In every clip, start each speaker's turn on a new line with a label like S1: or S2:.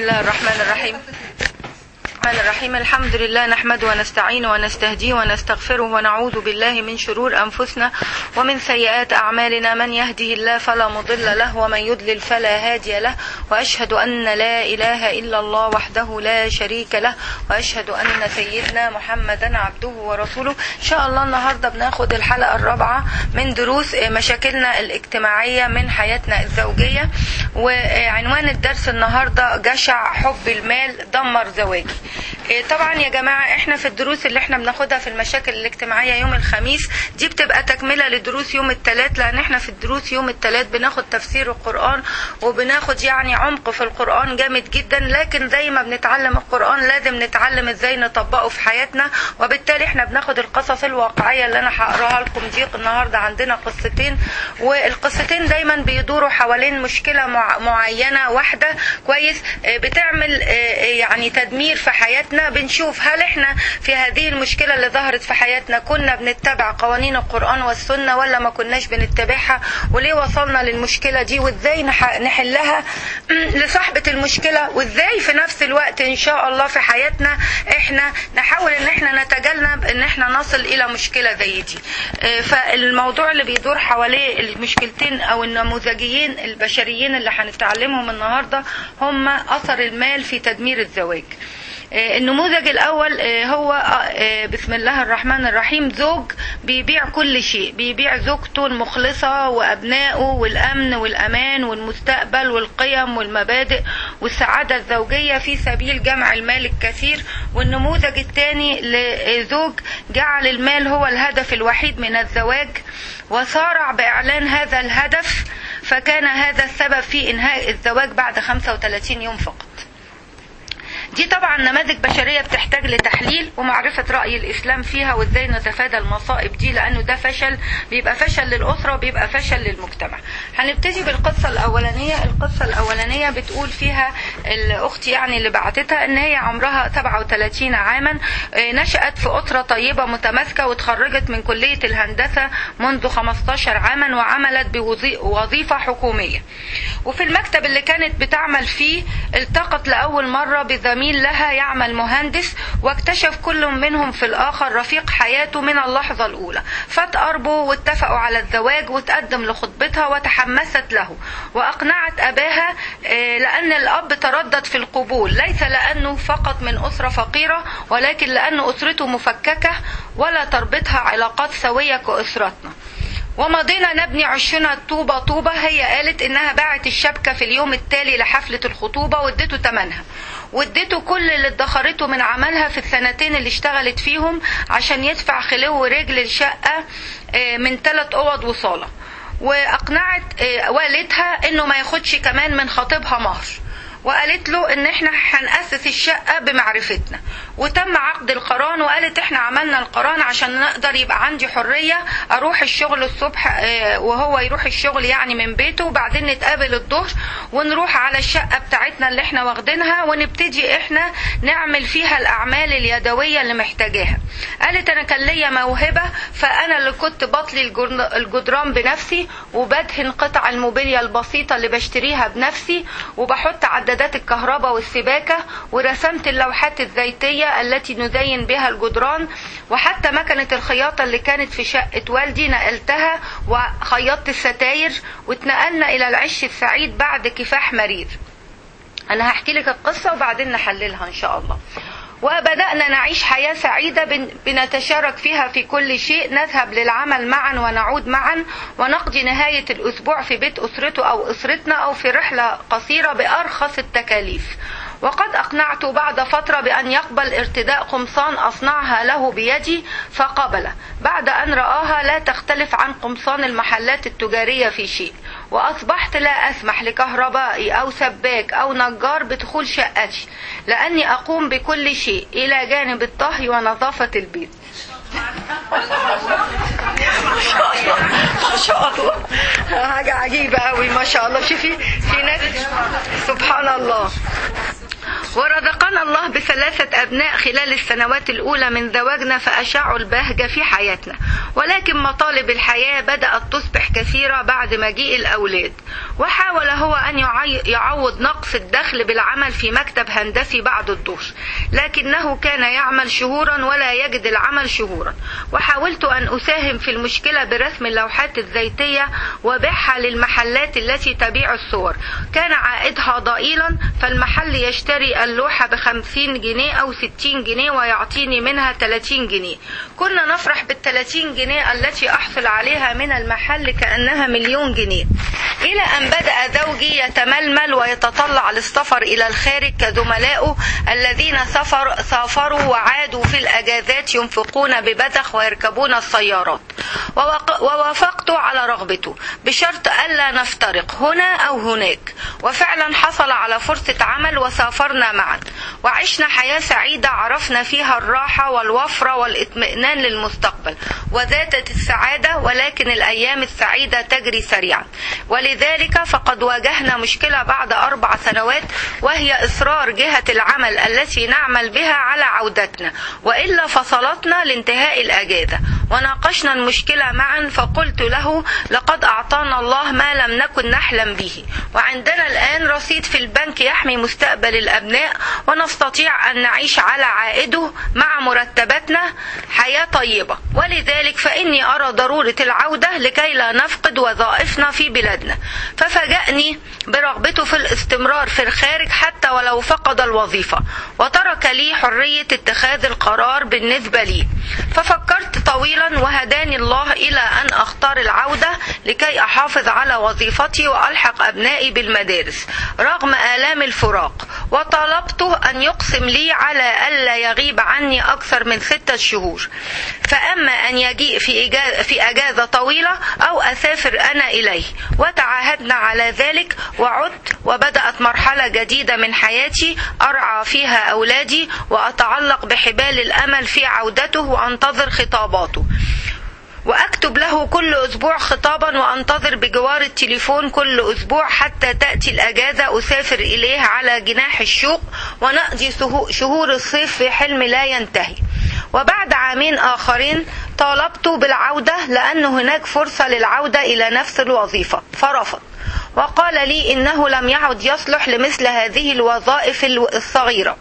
S1: الله الرحمن الرحيم الرحمن الرحيم الحمد لله نحمده ونستعينه ونستهديه ونستغفره ونعوذ بالله من شرور أنفسنا ومن سيئات أعمالنا من يهده الله فلا مضل له ومن يضلل فلا هادي له وأشهد أن لا إله إلا الله وحده لا شريك له وأشهد أن سيدنا محمدا عبده ورسوله إن شاء الله النهاردة بناخد الحلقة الرابعة من دروس مشاكلنا الاجتماعية من حياتنا الزوجية وعنوان الدرس النهاردة جشع حب المال دمر زواجي طبعا يا جماعة احنا في الدروس اللي احنا بناخدها في المشاكل الاجتماعية يوم الخميس دي بتبقى تكملة لدروس يوم الثلاث لان احنا في الدروس يوم الثلاث بناخد تفسير القرآن وبناخد يعني عمق في القرآن جامد جدا لكن زي ما بنتعلم القرآن لازم نتعلم ازاي نطبقه في حياتنا وبالتالي احنا بناخد القصص الواقعية اللي انا هقراها لكم دي النهاردة عندنا قصتين والقصتين دايما بيدوروا حوالين مشكلة معينة واحدة كويس بتعمل يعني تدمير في حياتنا بنشوف هل احنا في هذه المشكلة اللي ظهرت في حياتنا كنا بنتبع قوانين القرآن والسنة ولا ما كناش بنتبعها وليه وصلنا للمشكلة دي وازاي نحلها لصاحبة المشكلة وازاي في نفس الوقت ان شاء الله في حياتنا احنا نحاول ان احنا نتجنب ان احنا نصل الى مشكلة زي دي فالموضوع اللي بيدور حواليه المشكلتين او النموذجيين البشريين اللي هنتعلمهم النهاردة هم اثر المال في تدمير الزواج النموذج الأول هو بسم الله الرحمن الرحيم زوج بيبيع كل شيء بيبيع زوجته المخلصة وأبنائه والأمن والأمان والمستقبل والقيم والمبادئ والسعادة الزوجية في سبيل جمع المال الكثير والنموذج الثاني لزوج جعل المال هو الهدف الوحيد من الزواج وصارع بإعلان هذا الهدف فكان هذا السبب في إنهاء الزواج بعد 35 يوم فقط دي طبعا نماذج بشريه بتحتاج لتحليل ومعرفه راي الاسلام فيها وازاي نتفادى المصائب دي لانه ده فشل بيبقى فشل للاسره وبيبقى فشل للمجتمع. هنبتدي بالقصه الاولانيه، القصه الاولانيه بتقول فيها الاخت يعني اللي بعتتها ان هي عمرها 37 عاما نشات في اسره طيبه متماسكه وتخرجت من كليه الهندسه منذ 15 عاما وعملت بوظيفه حكوميه. وفي المكتب اللي كانت بتعمل فيه التقت لاول مره بزميل زميل لها يعمل مهندس واكتشف كل منهم في الآخر رفيق حياته من اللحظة الأولى فتقربوا واتفقوا على الزواج وتقدم لخطبتها وتحمست له وأقنعت أباها لأن الأب تردد في القبول ليس لأنه فقط من أسرة فقيرة ولكن لأن أسرته مفككة ولا تربطها علاقات سوية كأسرتنا ومضينا نبني عشنا طوبة طوبة هي قالت انها باعت الشبكة في اليوم التالي لحفلة الخطوبة وادته تمنها واديته كل اللي ادخرته من عملها في السنتين اللي اشتغلت فيهم عشان يدفع خلو رجل الشقة من ثلاث اوض وصالة واقنعت والدها انه ما ياخدش كمان من خطيبها مهر وقالت له ان احنا هنأسس الشقة بمعرفتنا وتم عقد القران وقالت احنا عملنا القران عشان نقدر يبقى عندي حرية اروح الشغل الصبح وهو يروح الشغل يعني من بيته وبعدين نتقابل الظهر ونروح على الشقة بتاعتنا اللي احنا واخدينها ونبتدي احنا نعمل فيها الاعمال اليدوية اللي محتاجاها قالت انا كان ليا موهبة فانا اللي كنت بطلي الجدران بنفسي وبدهن قطع الموبيليا البسيطة اللي بشتريها بنفسي وبحط عدادات عدادات الكهرباء والسباكة ورسمت اللوحات الزيتية التي نزين بها الجدران وحتى مكنة الخياطة اللي كانت في شقة والدي نقلتها وخيطت الستاير واتنقلنا إلى العش السعيد بعد كفاح مرير أنا هحكي لك القصة وبعدين نحللها إن شاء الله وبدأنا نعيش حياة سعيدة بنتشارك فيها في كل شيء نذهب للعمل معا ونعود معا ونقضي نهاية الأسبوع في بيت أسرته أو أسرتنا أو في رحلة قصيرة بأرخص التكاليف وقد أقنعت بعد فترة بأن يقبل ارتداء قمصان أصنعها له بيدي فقبل بعد أن رآها لا تختلف عن قمصان المحلات التجارية في شيء وأصبحت لا أسمح لكهربائي أو سباك أو نجار بدخول شقتي لأني أقوم بكل شيء إلى جانب الطهي ونظافة البيت ما شاء الله ما شاء الله حاجة عجيبة أوي ما شاء الله شوفي في ناس سبحان الله ورزقنا الله بثلاثة أبناء خلال السنوات الأولى من زواجنا فأشاعوا البهجة في حياتنا ولكن مطالب الحياة بدأت تصبح كثيرة بعد مجيء الأولاد وحاول هو أن يعي- يعوض نقص الدخل بالعمل في مكتب هندسي بعد الظهر لكنه كان يعمل شهورا ولا يجد العمل شهورا وحاولت أن أساهم في المشكلة برسم اللوحات الزيتية وبيعها للمحلات التي تبيع الصور كان عائدها ضئيلا فالمحل يشتري اللوحة بخمسين جنيه أو ستين جنيه ويعطيني منها تلاتين جنيه كنا نفرح بالتلاتين جنيه التي أحصل عليها من المحل كأنها مليون جنيه إلى أن بدأ زوجي يتململ ويتطلع للسفر إلى الخارج كزملائه الذين سافر سافروا وعادوا في الأجازات ينفقون ببذخ ويركبون السيارات ووق- ووافقت على رغبته بشرط ألا نفترق هنا أو هناك وفعلا حصل على فرصة عمل وسافرنا معا وعشنا حياة سعيدة عرفنا فيها الراحة والوفرة والاطمئنان للمستقبل وذاتت السعادة ولكن الأيام السعيدة تجري سريعا ولذلك فقد واجهنا مشكلة بعد أربع سنوات وهي إصرار جهة العمل التي نعمل بها على عودتنا وإلا فصلتنا لانتهاء الأجازة وناقشنا المشكلة معا فقلت له لقد أعطانا الله ما لم نكن نحلم به وعندنا الآن رصيد في البنك يحمي مستقبل الأبناء ونستطيع أن نعيش على عائده مع مرتباتنا حياة طيبة ولذلك فإني أرى ضرورة العودة لكي لا نفقد وظائفنا في بلادنا ففاجأني برغبته في الاستمرار في الخارج حتى ولو فقد الوظيفة وترك لي حرية اتخاذ القرار بالنسبة لي ففكرت طويلا وهداني الله إلى أن أختار العودة لكي أحافظ على وظيفتي وألحق أبنائي بالمدارس رغم آلام الفراق وطلبته أن يقسم لي على ألا يغيب عني أكثر من ستة شهور فأما أن يجيء في, إجازة في أجازة طويلة أو أسافر أنا إليه وتعاهدنا على ذلك وعدت وبدأت مرحلة جديدة من حياتي أرعى فيها أولادي وأتعلق بحبال الأمل في عودته وأنتظر خطاباته وأكتب له كل أسبوع خطابا وأنتظر بجوار التليفون كل أسبوع حتى تأتي الأجازة أسافر إليه على جناح الشوق ونقضي سهو- شهور الصيف في حلم لا ينتهي وبعد عامين آخرين طالبت بالعودة لأن هناك فرصة للعودة إلى نفس الوظيفة فرفض وقال لي إنه لم يعد يصلح لمثل هذه الوظائف الو- الصغيرة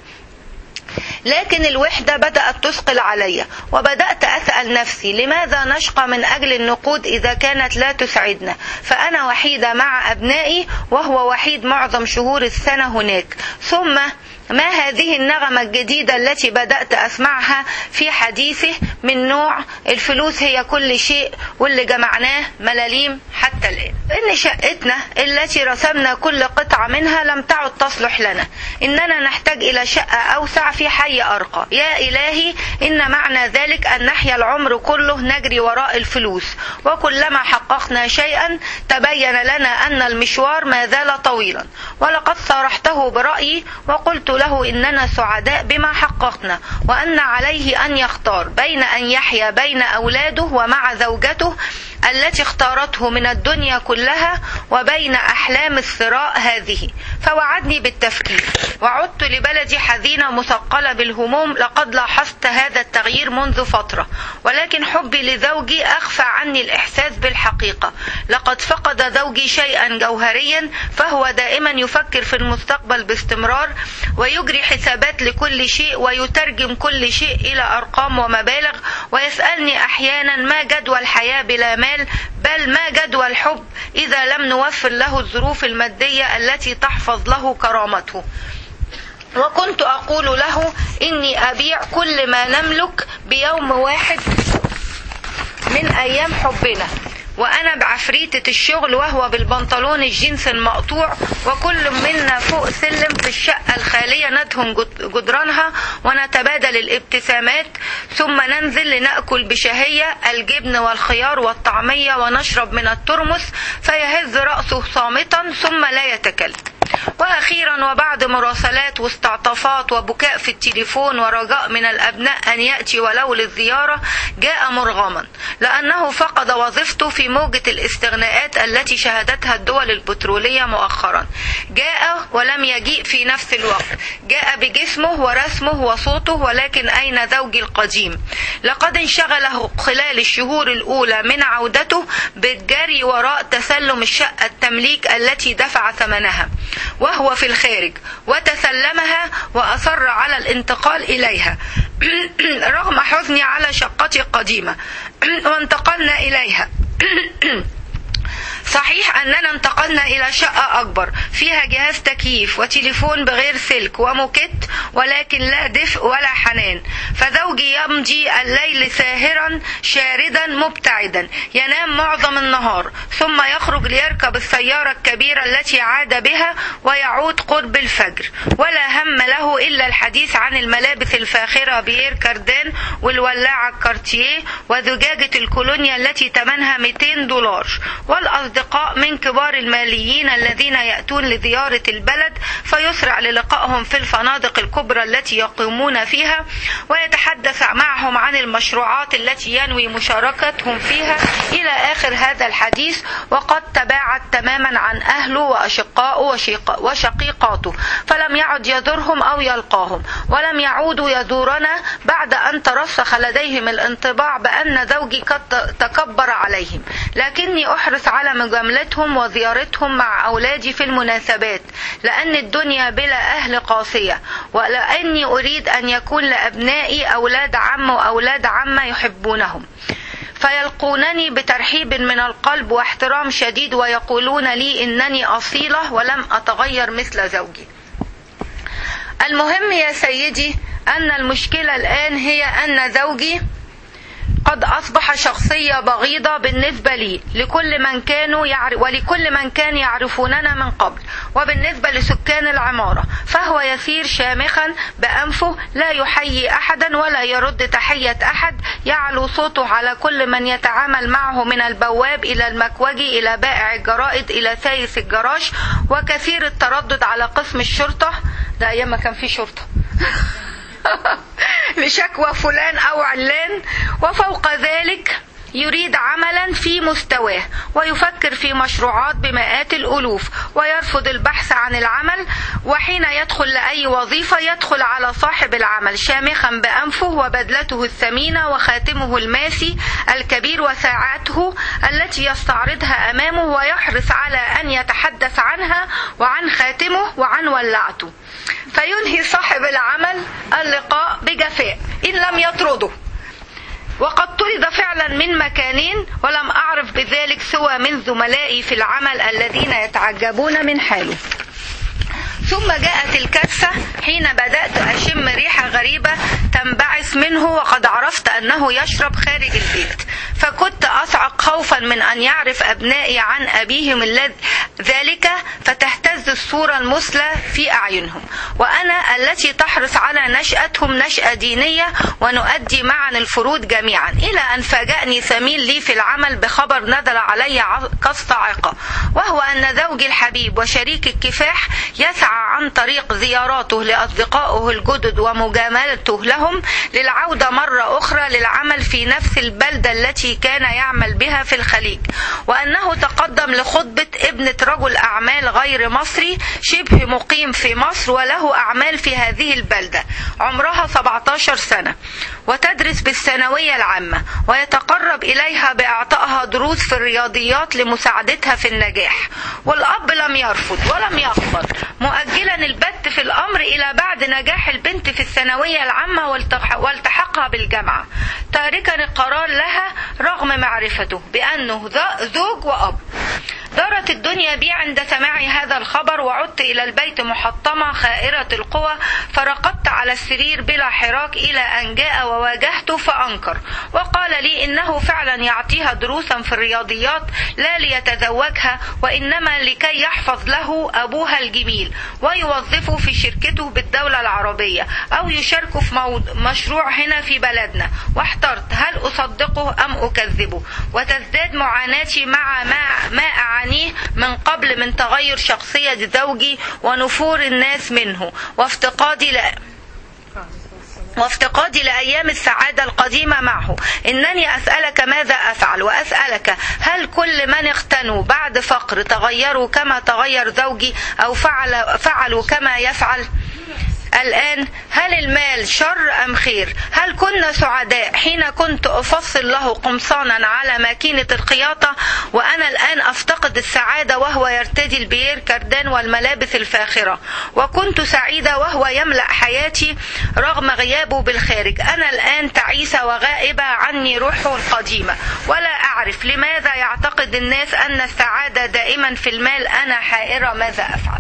S1: لكن الوحدة بدأت تثقل علي وبدأت أسأل نفسي لماذا نشقى من أجل النقود إذا كانت لا تسعدنا فأنا وحيدة مع أبنائي وهو وحيد معظم شهور السنة هناك ثم ما هذه النغمة الجديدة التي بدأت أسمعها في حديثه من نوع الفلوس هي كل شيء واللي جمعناه ملاليم حتى الآن إن شقتنا التي رسمنا كل قطعة منها لم تعد تصلح لنا إننا نحتاج إلى شقة أوسع في حي أرقى يا إلهي إن معنى ذلك أن نحيا العمر كله نجري وراء الفلوس وكلما حققنا شيئا تبين لنا أن المشوار ما زال طويلا ولقد صارحته برأيي وقلت له إننا سعداء بما حققنا وأن عليه أن يختار بين أن يحيا بين أولاده ومع زوجته التي اختارته من الدنيا كلها وبين أحلام الثراء هذه فوعدني بالتفكير وعدت لبلدي حزينة مثقلة بالهموم لقد لاحظت هذا التغيير منذ فترة ولكن حبي لزوجي أخفى عني الإحساس بالحقيقة لقد فقد زوجي شيئا جوهريا فهو دائما يفكر في المستقبل باستمرار ويجري حسابات لكل شيء ويترجم كل شيء إلى أرقام ومبالغ ويسألني أحيانا ما جدوى الحياة بلا مال بل ما جدوى الحب إذا لم نوفر له الظروف المادية التي تحفظ له كرامته وكنت أقول له إني أبيع كل ما نملك بيوم واحد من أيام حبنا وأنا بعفريتة الشغل وهو بالبنطلون الجينز المقطوع وكل منا فوق سلم في الشقة الخالية ندهن جد- جدرانها ونتبادل الابتسامات ثم ننزل لنأكل بشهية الجبن والخيار والطعمية ونشرب من الترمس فيهز رأسه صامتا ثم لا يتكلم وأخيرا وبعد مراسلات واستعطافات وبكاء في التليفون ورجاء من الأبناء أن يأتي ولو للزيارة جاء مرغما لأنه فقد وظيفته في موجة الاستغناءات التي شهدتها الدول البترولية مؤخرا جاء ولم يجيء في نفس الوقت جاء بجسمه ورسمه وصوته ولكن أين زوجي القديم لقد انشغله خلال الشهور الأولى من عودته بالجري وراء تسلم الشقة التمليك التي دفع ثمنها وهو في الخارج وتسلمها وأصر على الانتقال إليها رغم حزني على شقتي القديمة وانتقلنا إليها صحيح أننا انتقلنا إلى شقة أكبر فيها جهاز تكييف وتليفون بغير سلك وموكيت ولكن لا دفء ولا حنان فزوجي يمضي الليل ساهرا شاردا مبتعدا ينام معظم النهار ثم يخرج ليركب السيارة الكبيرة التي عاد بها ويعود قرب الفجر ولا هم له إلا الحديث عن الملابس الفاخرة بيير كاردان والولاعة الكارتيه وزجاجة الكولونيا التي ثمنها 200 دولار والأصدقاء من كبار الماليين الذين يأتون لزيارة البلد فيسرع للقائهم في الفنادق الكبرى التي يقيمون فيها ويتحدث معهم عن المشروعات التي ينوي مشاركتهم فيها إلى آخر هذا الحديث وقد تباعد تماما عن أهله وأشقائه وشيق- وشقيقاته فلم يعد يزورهم أو يلقاهم ولم يعودوا يزورنا بعد أن ترسخ لديهم الانطباع بأن زوجي قد تكبر عليهم لكني أحرص على مجاملتهم وزيارتهم مع أولادي في المناسبات لأن الدنيا بلا أهل قاسية ولأني أريد أن يكون لأبنائي أولاد عم وأولاد عمة يحبونهم فيلقونني بترحيب من القلب واحترام شديد ويقولون لي إنني أصيلة ولم أتغير مثل زوجي المهم يا سيدي أن المشكلة الآن هي أن زوجي قد أصبح شخصية بغيضة بالنسبة لي لكل من كانوا يعرف ولكل من كان يعرفوننا من قبل وبالنسبة لسكان العمارة فهو يسير شامخا بأنفه لا يحيي أحدا ولا يرد تحية أحد يعلو صوته على كل من يتعامل معه من البواب إلى المكوجي إلى بائع الجرائد إلى سايس الجراج وكثير التردد على قسم الشرطة ده أيام ما كان في شرطة لشكوى فلان أو علان وفوق ذلك يريد عملا في مستواه ويفكر في مشروعات بمئات الألوف ويرفض البحث عن العمل وحين يدخل لأي وظيفة يدخل على صاحب العمل شامخا بأنفه وبدلته الثمينة وخاتمه الماسي الكبير وساعاته التي يستعرضها أمامه ويحرص على أن يتحدث عنها وعن خاتمه وعن ولعته فينهي صاحب العمل اللقاء بجفاء إن لم يطرده وقد طرد فعلا من مكانين ولم أعرف بذلك سوى من زملائي في العمل الذين يتعجبون من حاله ثم جاءت الكارثة حين بدأت أشم ريحة غريبة تنبعث منه وقد عرفت أنه يشرب خارج البيت فكنت أصعق خوفا من أن يعرف أبنائي عن أبيهم الذ- ذلك فتهتز الصورة المثلى في أعينهم وأنا التي تحرص على نشأتهم نشأة دينية ونؤدي معا الفروض جميعا إلى أن فاجأني ثمين لي في العمل بخبر نزل علي ع- كالصاعقة وهو أن زوجي الحبيب وشريك الكفاح يسعى عن طريق زياراته لأصدقائه الجدد ومجاملته لهم للعودة مرة أخرى للعمل في نفس البلدة التي كان يعمل بها في الخليج وأنه تقدم لخطبة ابنة رجل أعمال غير مصري شبه مقيم في مصر وله أعمال في هذه البلدة عمرها 17 سنة وتدرس بالثانوية العامة ويتقرب إليها بإعطائها دروس في الرياضيات لمساعدتها في النجاح والأب لم يرفض ولم يقبل مؤجلا البت في الأمر إلى بعد نجاح البنت في الثانوية العامة والتح- والتحاقها بالجامعة تاركا القرار لها رغم معرفته بأنه ذا- زوج وأب دارت الدنيا بي عند سماع هذا الخبر وعدت إلى البيت محطمة خائرة القوى فرقدت على السرير بلا حراك إلى أن جاء وواجهته فأنكر وقال لي إنه فعلا يعطيها دروسا في الرياضيات لا ليتزوجها وإنما لكي يحفظ له أبوها الجميل ويوظفه في شركته بالدولة العربية أو يشاركه في مو- مشروع هنا في بلدنا واحترت هل أصدقه أم أكذبه وتزداد معاناتي مع ما, ما أعاني أعانيه من قبل من تغير شخصية زوجي ونفور الناس منه وافتقادي ل... وافتقادي لأيام السعادة القديمة معه إنني أسألك ماذا أفعل وأسألك هل كل من اختنوا بعد فقر تغيروا كما تغير زوجي أو فعل فعلوا كما يفعل الآن هل المال شر أم خير هل كنا سعداء حين كنت أفصل له قمصانا على ماكينة الخياطة وأنا الآن أفتقد السعادة وهو يرتدي البيير كردان والملابس الفاخرة وكنت سعيدة وهو يملأ حياتي رغم غيابه بالخارج أنا الآن تعيسة وغائبة عني روحه القديمة ولا أعرف لماذا يعتقد الناس أن السعادة دائما في المال أنا حائرة ماذا أفعل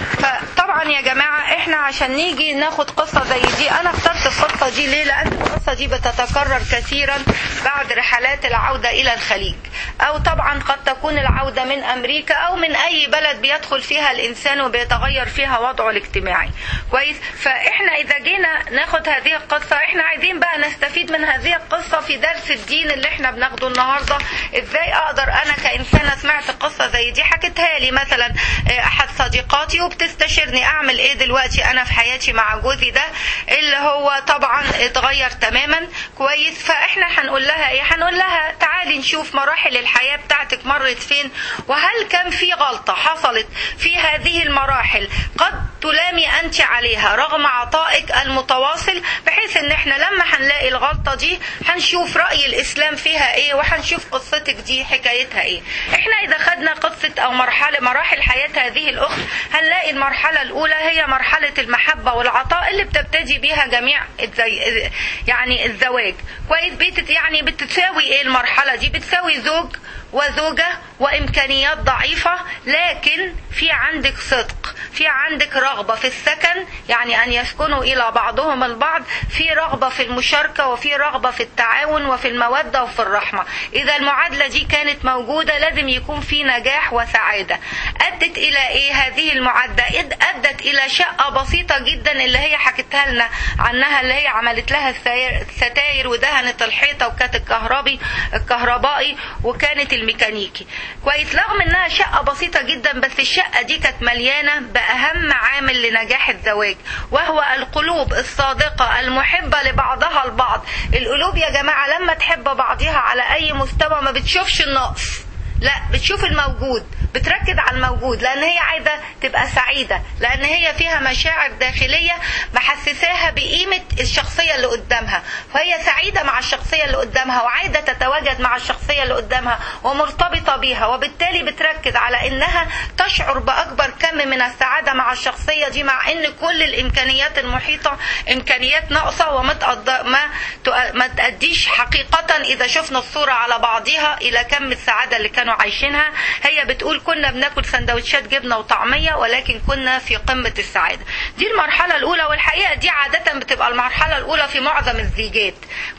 S1: فطبعا يا جماعة احنا عشان نيجي ناخد قصة زي دي انا اخترت القصة دي ليه لان القصة دي بتتكرر كثيرا بعد رحلات العودة الى الخليج او طبعا قد تكون العودة من امريكا او من اي بلد بيدخل فيها الانسان وبيتغير فيها وضعه الاجتماعي كويس فاحنا اذا جينا ناخد هذه القصة احنا عايزين بقى نستفيد من هذه القصة في درس الدين اللي احنا بناخده النهاردة ازاي اقدر انا كانسانة سمعت قصة زي دي حكيتها لي مثلا احد صديقاتي وبتستشيرني اعمل ايه دلوقتي انا في حياتي مع جوزي ده اللي هو طبعا اتغير تماما كويس فاحنا هنقول لها ايه هنقول لها تعالي نشوف مراحل الحياة بتاعتك مرت فين وهل كان في غلطة حصلت في هذه المراحل قد تلامي انت عليها رغم عطائك المتواصل بحيث ان احنا لما هنلاقي الغلطة دي هنشوف رأي الاسلام فيها ايه وهنشوف قصتك دي حكايتها ايه احنا اذا خدنا قصة او مرحلة مراحل حياة هذه الاخت هنلاقي المرحلة الاولى هي مرحلة المحبة والعطاء اللي بتبتدي بيها جميع الزي... يعني الزواج كويس بيت يعني بتساوي ايه المرحلة دي بتساوي زوج وزوجة وإمكانيات ضعيفة لكن في عندك صدق في عندك رغبة في السكن يعني أن يسكنوا إلى بعضهم البعض في رغبة في المشاركة وفي رغبة في التعاون وفي المودة وفي الرحمة إذا المعادلة دي كانت موجودة لازم يكون في نجاح وسعادة أدت إلى إيه هذه المعادلة أدت إلى شقة بسيطة جدا اللي هي حكتها لنا عنها اللي هي عملت لها الستاير ودهنت الحيطة وكانت الكهربي الكهربائي وكانت الميكانيكي كويس رغم انها شقه بسيطه جدا بس الشقه دي كانت مليانه باهم عامل لنجاح الزواج وهو القلوب الصادقه المحبه لبعضها البعض القلوب يا جماعه لما تحب بعضها على اي مستوى ما بتشوفش النقص لا بتشوف الموجود بتركز على الموجود لان هي عايزه تبقى سعيده لان هي فيها مشاعر داخليه محسساها بقيمه الشخصيه اللي قدامها فهي سعيده مع الشخصيه اللي قدامها وعايزه تتواجد مع الشخصيه اللي قدامها ومرتبطه بيها وبالتالي بتركز على انها تشعر باكبر كم من السعاده مع الشخصيه دي مع ان كل الامكانيات المحيطه امكانيات ناقصه وما ما ما تاديش حقيقه اذا شفنا الصوره على بعضها الى كم السعاده اللي كانوا عايشينها هي بتقول كنا بناكل سندوتشات جبنه وطعميه ولكن كنا في قمه السعاده دي المرحله الاولى والحقيقه دي عاده بتبقى المرحله الاولى في معظم الزيجات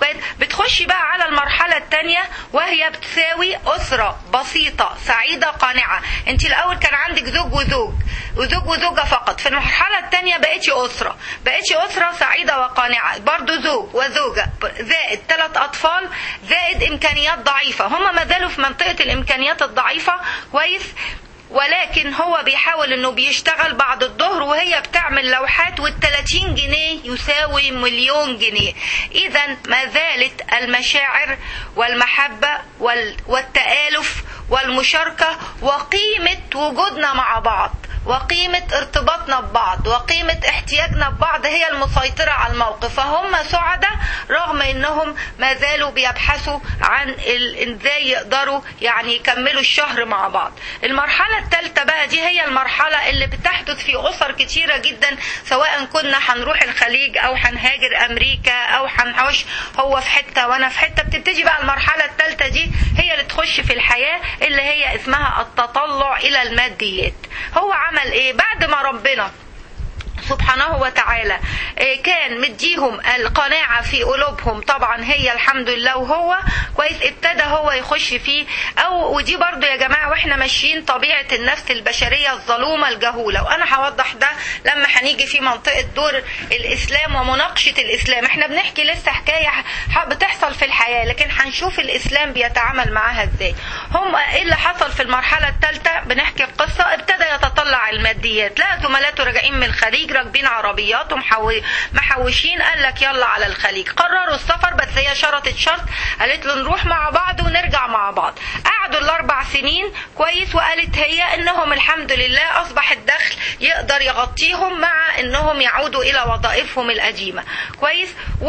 S1: بتخش بقى على المرحله الثانيه وهي بتساوي اسره بسيطه سعيده قانعه انت الاول كان عندك زوج وزوج وزوج وزوجه فقط في المرحله الثانيه بقيتش اسره بقيتش اسره سعيده وقانعه برضو زوج وزوجه زائد ثلاث اطفال زائد امكانيات ضعيفه هم ما زالوا في منطقه الامكانيات الضعيفه كويس ولكن هو بيحاول انه بيشتغل بعد الظهر وهي بتعمل لوحات وال30 جنيه يساوي مليون جنيه اذا ما زالت المشاعر والمحبة والتآلف والمشاركة وقيمة وجودنا مع بعض وقيمة ارتباطنا ببعض وقيمة احتياجنا ببعض هي المسيطرة على الموقف فهم سعداء رغم انهم ما زالوا بيبحثوا عن ازاي يقدروا يعني يكملوا الشهر مع بعض المرحلة الثالثة بقى دي هي المرحلة اللي بتحدث في اسر كتيرة جدا سواء كنا هنروح الخليج او هنهاجر امريكا او هنعيش هو في حتة وانا في حتة بتبتدي بقى المرحلة الثالثة دي هي اللي تخش في الحياة اللي هي اسمها التطلع الى الماديات هو عمل ايه بعد ما ربنا سبحانه وتعالى آه، كان مديهم القناعة في قلوبهم طبعا هي الحمد لله وهو كويس ابتدى هو يخش فيه او ودي برضو يا جماعة واحنا ماشيين طبيعة النفس البشرية الظلومة الجهولة وانا هوضح ده لما هنيجي في منطقة دور الاسلام ومناقشة الاسلام احنا بنحكي لسه حكاية ح- بتحصل في الحياة لكن هنشوف الاسلام بيتعامل معاها ازاي هم ايه اللي حصل في المرحلة الثالثة بنحكي القصة ابتدى يتطلع الماديات لا زملاته راجعين من الخليج راكبين عربيات ومحو- محوشين قال لك يلا على الخليج قرروا السفر بس هي شرطت شرط قالت له نروح مع بعض ونرجع مع بعض قعدوا الاربع سنين كويس وقالت هي انهم الحمد لله اصبح الدخل يقدر يغطيهم مع انهم يعودوا الى وظائفهم القديمه كويس و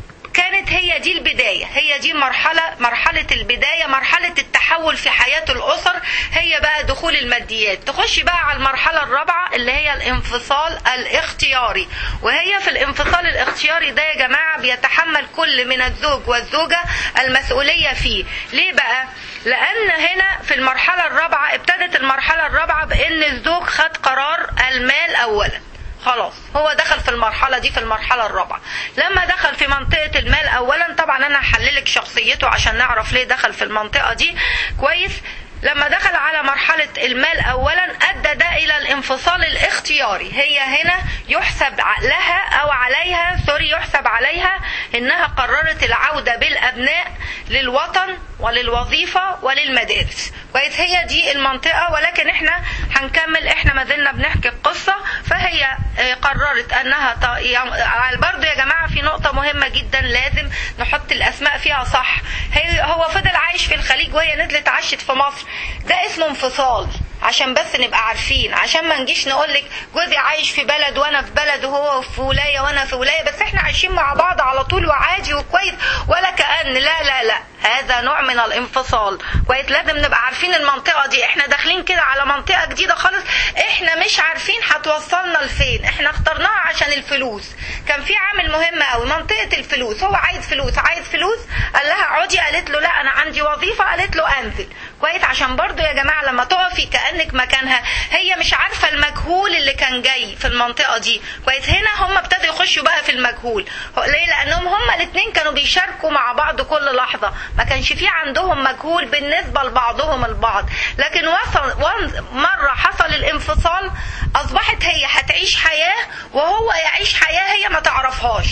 S1: كانت هي دي البداية هي دي مرحلة مرحلة البداية مرحلة التحول في حياة الأسر هي بقى دخول الماديات تخش بقى على المرحلة الرابعة اللي هي الانفصال الاختياري وهي في الانفصال الاختياري ده يا جماعة بيتحمل كل من الزوج والزوجة المسؤولية فيه ليه بقى لأن هنا في المرحلة الرابعة ابتدت المرحلة الرابعة بأن الزوج خد قرار المال أولا خلاص هو دخل في المرحله دي في المرحله الرابعه لما دخل في منطقه المال اولا طبعا انا هحللك شخصيته عشان نعرف ليه دخل في المنطقه دي كويس لما دخل على مرحلة المال أولا أدى ده إلى الانفصال الاختياري هي هنا يحسب لها أو عليها سوري يحسب عليها إنها قررت العودة بالأبناء للوطن وللوظيفة وللمدارس كويس هي دي المنطقة ولكن احنا هنكمل احنا ما زلنا بنحكي القصة فهي آه، قررت انها ط... يعني برضو يا جماعة في نقطة مهمة جدا لازم نحط الاسماء فيها صح هي هو فضل عايش في الخليج وهي نزلت عاشت في مصر ده اسمه انفصال عشان بس نبقى عارفين عشان ما نجيش نقول لك جوزي عايش في بلد وانا في بلد وهو في ولايه وانا في ولايه بس احنا عايشين مع بعض على طول وعادي وكويس ولا كأن لا لا لا هذا نوع من الانفصال كويس لازم نبقى عارفين المنطقه دي احنا داخلين كده على منطقه جديده خالص احنا مش عارفين هتوصلنا لفين احنا اخترناها عشان الفلوس كان في عامل مهم قوي منطقه الفلوس هو عايز فلوس عايز فلوس قال لها اقعدي قالت له لا انا عندي وظيفه قالت له انزل كويس عشان برضو يا جماعه لما تقفي كانك مكانها هي مش عارفه المجهول اللي كان جاي في المنطقه دي كويس هنا هم ابتدوا يخشوا بقى في المجهول هو- ليه لانهم هم الاثنين كانوا بيشاركوا مع بعض كل لحظه ما كانش في عندهم مجهول بالنسبه لبعضهم البعض لكن وصل وان- مره حصل الانفصال اصبحت هي هتعيش حياه وهو يعيش حياه هي ما تعرفهاش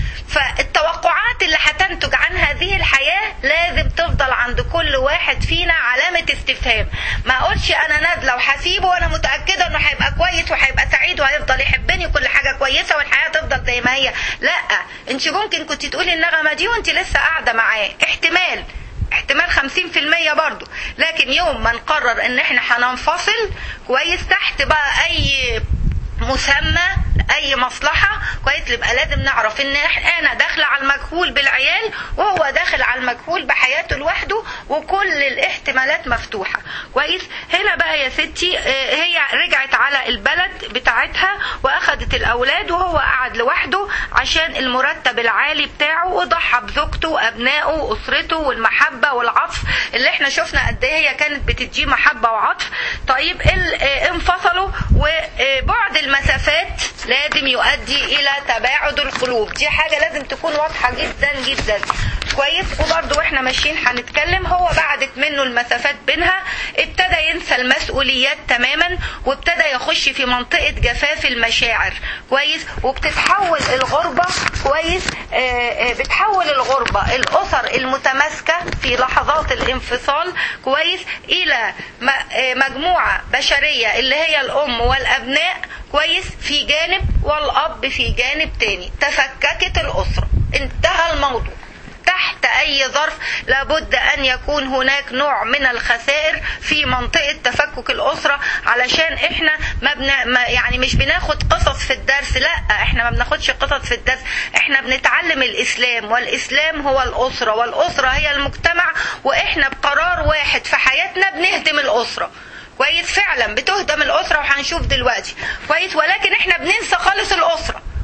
S1: فالتوقعات اللي هتنتج عن هذه الحياة لازم تفضل عند كل واحد فينا علامة استفهام ما اقولش انا نازلة وهسيبه وانا متأكدة انه هيبقى كويس وهيبقى سعيد وهيفضل يحبني وكل حاجة كويسة والحياة تفضل زي ما هي لا انت ممكن كنت تقولي النغمة دي وانت لسه قاعدة معاه احتمال احتمال 50% برضو لكن يوم ما نقرر ان احنا هننفصل كويس تحت بقى اي مسمى اي مصلحه كويس يبقى لازم نعرف ان إح- انا داخله على المجهول بالعيال وهو داخل على المجهول بحياته لوحده وكل الاحتمالات مفتوحه كويس هنا بقى يا ستي آه، هي رجعت على البلد بتاعتها واخدت الاولاد وهو قعد لوحده عشان المرتب العالي بتاعه وضحى بزوجته وابنائه واسرته والمحبه والعطف اللي احنا شفنا قد ايه هي كانت بتديه محبه وعطف طيب ال- آه، انفصلوا وبعد المسافات لازم يؤدي الى تباعد القلوب دي حاجه لازم تكون واضحه جدا جدا كويس وبرضه واحنا ماشيين هنتكلم هو بعدت منه المسافات بينها ابتدى ينسى المسؤوليات تماما وابتدى يخش في منطقه جفاف المشاعر كويس وبتتحول الغربه كويس آه، آه، بتحول الغربه الاسر المتماسكه في لحظات الانفصال كويس الى م- آه، مجموعه بشريه اللي هي الام والابناء كويس في جانب والاب في جانب تاني تفككت الاسره انتهى الموضوع تحت اي ظرف لابد ان يكون هناك نوع من الخسائر في منطقه تفكك الاسره علشان احنا ما, بنا ما يعني مش بناخد قصص في الدرس لا احنا ما بناخدش قصص في الدرس احنا بنتعلم الاسلام والاسلام هو الاسره والاسره هي المجتمع واحنا بقرار واحد في حياتنا بنهدم الاسره كويس فعلا بتهدم الاسره وهنشوف دلوقتي كويس ولكن احنا بننسى خالص الاسره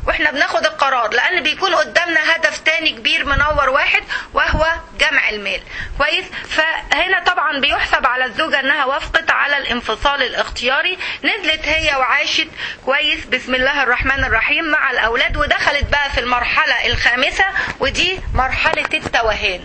S1: واحنا بناخد القرار لان بيكون قدامنا هدف تاني كبير منور واحد وهو جمع المال كويس فهنا طبعا بيحسب على الزوجة انها وافقت على الانفصال الاختياري نزلت هي وعاشت كويس بسم الله الرحمن الرحيم مع الاولاد ودخلت بقى في المرحلة الخامسة ودي مرحلة التوهان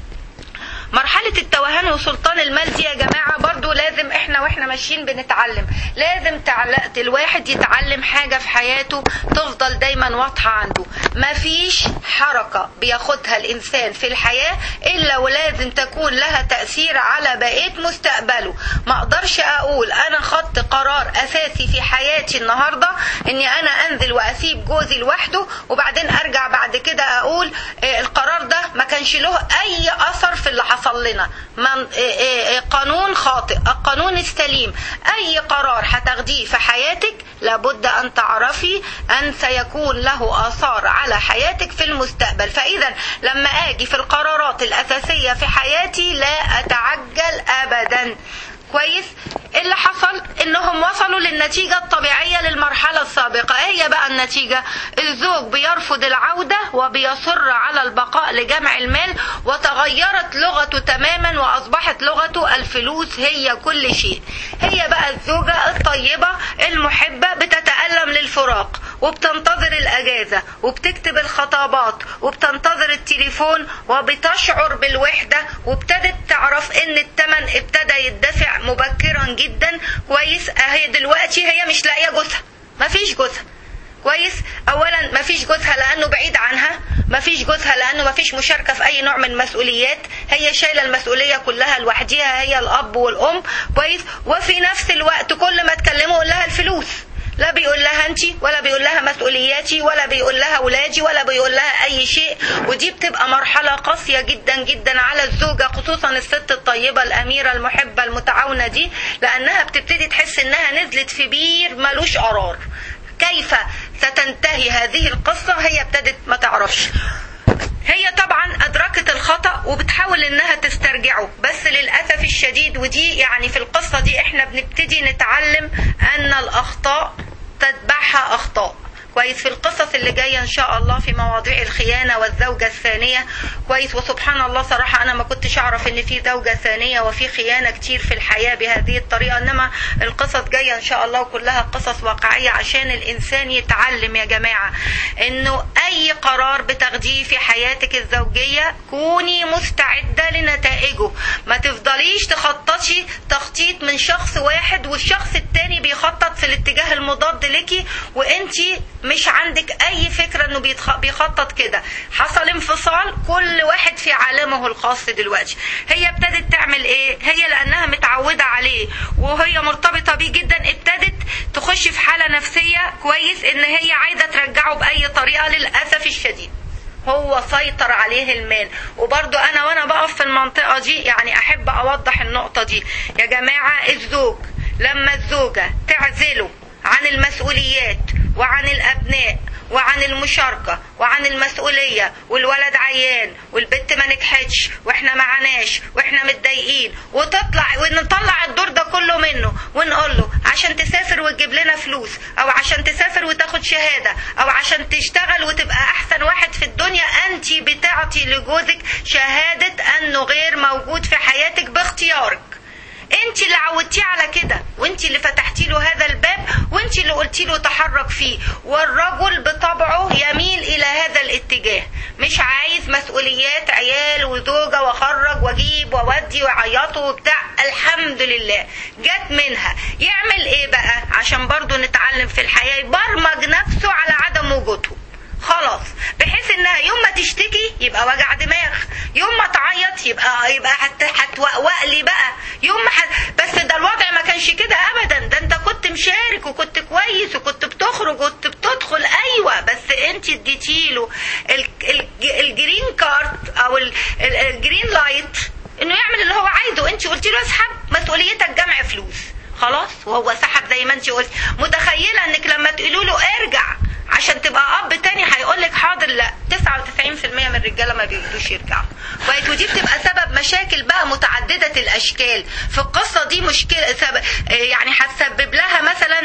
S1: مرحلة التوهان وسلطان المال دي يا جماعة برضو لازم احنا واحنا ماشيين بنتعلم لازم تعل- الواحد يتعلم حاجة في حياته تفضل دايما واضحة عنده مفيش حركة بياخدها الانسان في الحياة الا ولازم تكون لها تأثير على بقية مستقبله ما اقدرش اقول انا خدت قرار اساسي في حياتي النهاردة اني انا انزل واسيب جوزي لوحده وبعدين ارجع بعد كده اقول آه، القرار ده ما كانش له اي اثر في اللي حصل لنا من آه، آه، آه، قانون خاطئ القانون السليم اي قرار هتاخديه في حياتك لابد ان تعرفي ان سيكون له اثار على حياتك في المستقبل فاذا لما اجي في القرارات الاساسيه في حياتي لا اتعجل ابدا كويس اللي حصل انهم وصلوا للنتيجة الطبيعية للمرحلة السابقة ايه هي بقى النتيجة الزوج بيرفض العودة وبيصر على البقاء لجمع المال وتغيرت لغته تماما واصبحت لغته الفلوس هي كل شيء هي بقى الزوجة الطيبة المحبة بتتألم للفراق وبتنتظر الاجازة وبتكتب الخطابات وبتنتظر التليفون وبتشعر بالوحدة وابتدت تعرف ان الثمن ابتدى يدفع مبكرا جدا كويس اهي دلوقتي هي مش لاقيه جوزها مفيش جوزها كويس اولا مفيش جوزها لانه بعيد عنها مفيش جوزها لانه مفيش مشاركه في اي نوع من المسؤوليات هي شايله المسؤوليه كلها لوحديها هي الاب والام كويس وفي نفس الوقت كل ما تكلمه يقول لها الفلوس لا بيقول لها انت ولا بيقول لها مسؤولياتي ولا بيقول لها ولادي ولا بيقول لها اي شيء ودي بتبقى مرحله قاسيه جدا جدا على الزوجه خصوصا الست الطيبه الاميره المحبه المتعاونه دي لانها بتبتدي تحس انها نزلت في بير ملوش قرار كيف ستنتهي هذه القصه هي ابتدت ما تعرفش هي طبعا ادركت الخطا وبتحاول انها تسترجعه بس للاسف الشديد ودي يعني في القصه دي احنا بنبتدي نتعلم ان الاخطاء تتبعها اخطاء كويس في القصص اللي جايه ان شاء الله في مواضيع الخيانه والزوجه الثانيه كويس وسبحان الله صراحه انا ما كنتش اعرف ان في زوجه ثانيه وفي خيانه كتير في الحياه بهذه الطريقه انما القصص جايه ان شاء الله وكلها قصص واقعيه عشان الانسان يتعلم يا جماعه انه اي قرار بتاخديه في حياتك الزوجيه كوني مستعده لنتائجه ما تفضليش تخططي تخطيط من شخص واحد والشخص التاني بيخطط في الاتجاه المضاد ليكي وانتي مش عندك اي فكرة انه بيتخ- بيخطط كده حصل انفصال كل واحد في عالمه الخاص دلوقتي هي ابتدت تعمل ايه هي لانها متعودة عليه وهي مرتبطة بيه جدا ابتدت تخش في حالة نفسية كويس ان هي عايزة ترجعه باي طريقة للاسف الشديد هو سيطر عليه المال وبرضو انا وانا بقف في المنطقة دي يعني احب اوضح النقطة دي يا جماعة الزوج لما الزوجة تعزله عن المسؤوليات وعن الابناء وعن المشاركة وعن المسؤولية والولد عيان والبنت ما نجحتش واحنا معناش واحنا متضايقين وتطلع ونطلع الدور ده كله منه ونقول له عشان تسافر وتجيب لنا فلوس او عشان تسافر وتاخد شهادة او عشان تشتغل وتبقى احسن واحد في الدنيا انت بتعطي لجوزك شهادة انه غير موجود في حياتك باختيارك انت اللي عودتيه على كده وانت اللي فتحتي له هذا الباب وانت اللي قلتي له تحرك فيه والرجل بطبعه يميل الى هذا الاتجاه مش عايز مسؤوليات عيال وزوجة واخرج واجيب واودي ويعيطوا وبتاع الحمد لله جت منها يعمل ايه بقى عشان برضو نتعلم في الحياة يبرمج نفسه على عدم وجودهم خلاص بحيث انها يوم ما تشتكي يبقى وجع دماغ يوم ما تعيط يبقى يبقى هت هتوقوق لي بقى يوم ما حت... بس ده الوضع ما كانش كده ابدا ده انت كنت مشارك وكنت كويس وكنت بتخرج وكنت بتدخل ايوه بس انت اديتيله ال... ال... الجرين كارت او ال... ال... الجرين لايت انه يعمل اللي هو عايزه انت قلتي له اسحب مسؤوليتك جمع فلوس خلاص وهو سحب زي ما انت قلت متخيله انك لما تقولوا له ارجع عشان تبقى اب تاني هيقول لك حاضر لا 99% من الرجاله ما بيرضوش يرجعوا كويس ودي بتبقى سبب مشاكل بقى متعدده الاشكال في القصه دي مشكله سبب يعني هتسبب لها مثلا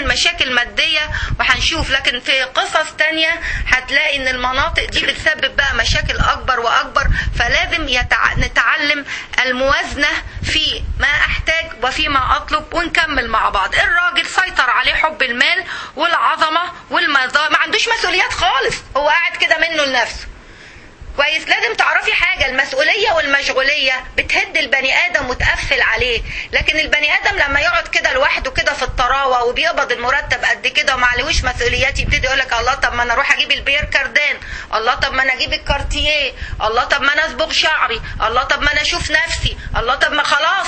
S1: مشاكل مادية وهنشوف لكن في قصص تانية هتلاقي ان المناطق دي بتسبب بقى مشاكل اكبر واكبر فلازم يتع... نتعلم الموازنة في ما احتاج وفيما اطلب ونكمل مع بعض الراجل سيطر عليه حب المال والعظمة والمظاهر ما عندوش مسؤوليات خالص هو قاعد كده منه لنفسه كويس لازم تعرفي حاجة المسؤولية والمشغولية بتهد البني آدم وتقفل عليه لكن البني آدم لما يقعد كده لوحده كده في الطراوة وبيقبض المرتب قد كده وما عليهوش مسؤوليات يبتدي يقول لك الله طب ما انا اروح اجيب البير كاردان الله طب ما انا اجيب الكارتيه الله طب ما انا اصبغ شعري الله طب ما انا اشوف نفسي الله طب ما خلاص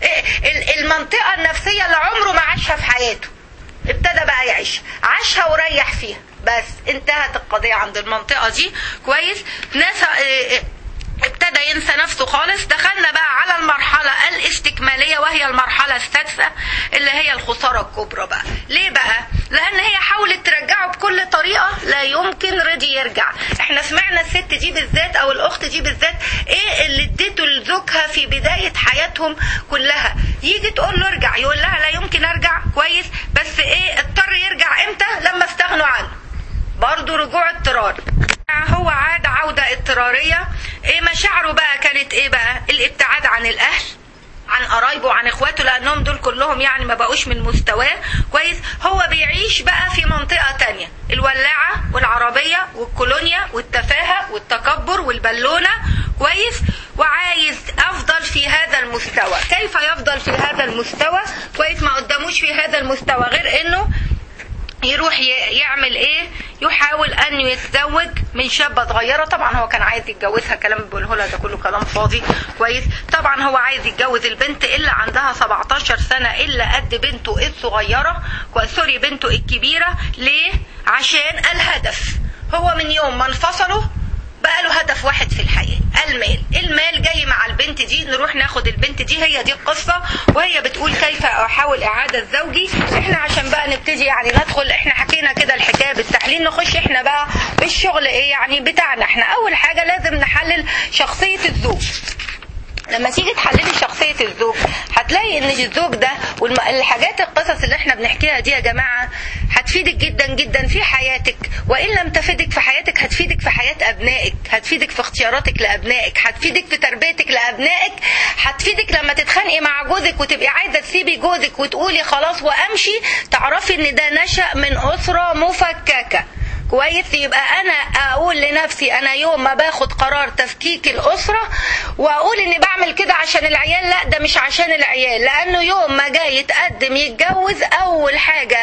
S1: إيه المنطقة النفسية اللي عمره ما عاشها في حياته ابتدى بقى يعيش عاشها وريح فيها بس انتهت القضية عند المنطقة دي كويس ناس ابتدى ينسى نفسه خالص دخلنا بقى على المرحلة الاستكمالية وهي المرحلة السادسة اللي هي الخسارة الكبرى بقى ليه بقى لان هي حاولت ترجعه بكل طريقة لا يمكن رضي يرجع احنا سمعنا الست دي بالذات او الاخت دي بالذات ايه اللي اديته لزوجها في بداية حياتهم كلها يجي تقول له ارجع يقول لها لا يمكن ارجع كويس بس ايه اضطر يرجع امتى لما استغنوا عنه برضه رجوع اضطراري هو عاد عودة اضطرارية ايه مشاعره بقى كانت ايه بقى الابتعاد عن الاهل عن قرايبه وعن اخواته لانهم دول كلهم يعني ما بقوش من مستواه كويس هو بيعيش بقى في منطقة تانية الولاعة والعربية والكولونيا والتفاهة والتكبر والبالونة كويس وعايز افضل في هذا المستوى كيف يفضل في هذا المستوى كويس ما قداموش في هذا المستوى غير انه يروح يعمل ايه يحاول ان يتزوج من شابة صغيرة طبعا هو كان عايز يتجوزها كلام بيقوله لها ده كله كلام فاضي كويس طبعا هو عايز يتجوز البنت اللي عندها 17 سنة الا قد بنته الصغيرة سوري بنته الكبيرة ليه عشان الهدف هو من يوم ما انفصلوا بقى له هدف واحد في الحياة المال المال جاي مع البنت دي نروح ناخد البنت دي هي دي القصة وهي بتقول كيف احاول اعادة زوجي احنا عشان بقى نبتدي يعني ندخل احنا حكينا كده الحكاية بالتحليل نخش احنا بقى بالشغل ايه يعني بتاعنا احنا اول حاجة لازم نحلل شخصية الزوج لما تيجي تحللي شخصية الزوج هتلاقي ان الزوج ده والحاجات القصص اللي احنا بنحكيها دي يا جماعة هتفيدك جدا جدا في حياتك وان لم تفيدك في حياتك هتفيدك في حياة ابنائك هتفيدك في اختياراتك لابنائك هتفيدك في تربيتك لابنائك هتفيدك لما تتخانقي مع جوزك وتبقي عايزة تسيبي جوزك وتقولي خلاص وامشي تعرفي ان ده نشأ من اسرة مفككة كويس يبقى انا اقول لنفسي انا يوم ما باخد قرار تفكيك الاسره واقول اني بعمل كده عشان العيال لا ده مش عشان العيال لانه يوم ما جاي يتقدم يتجوز اول حاجه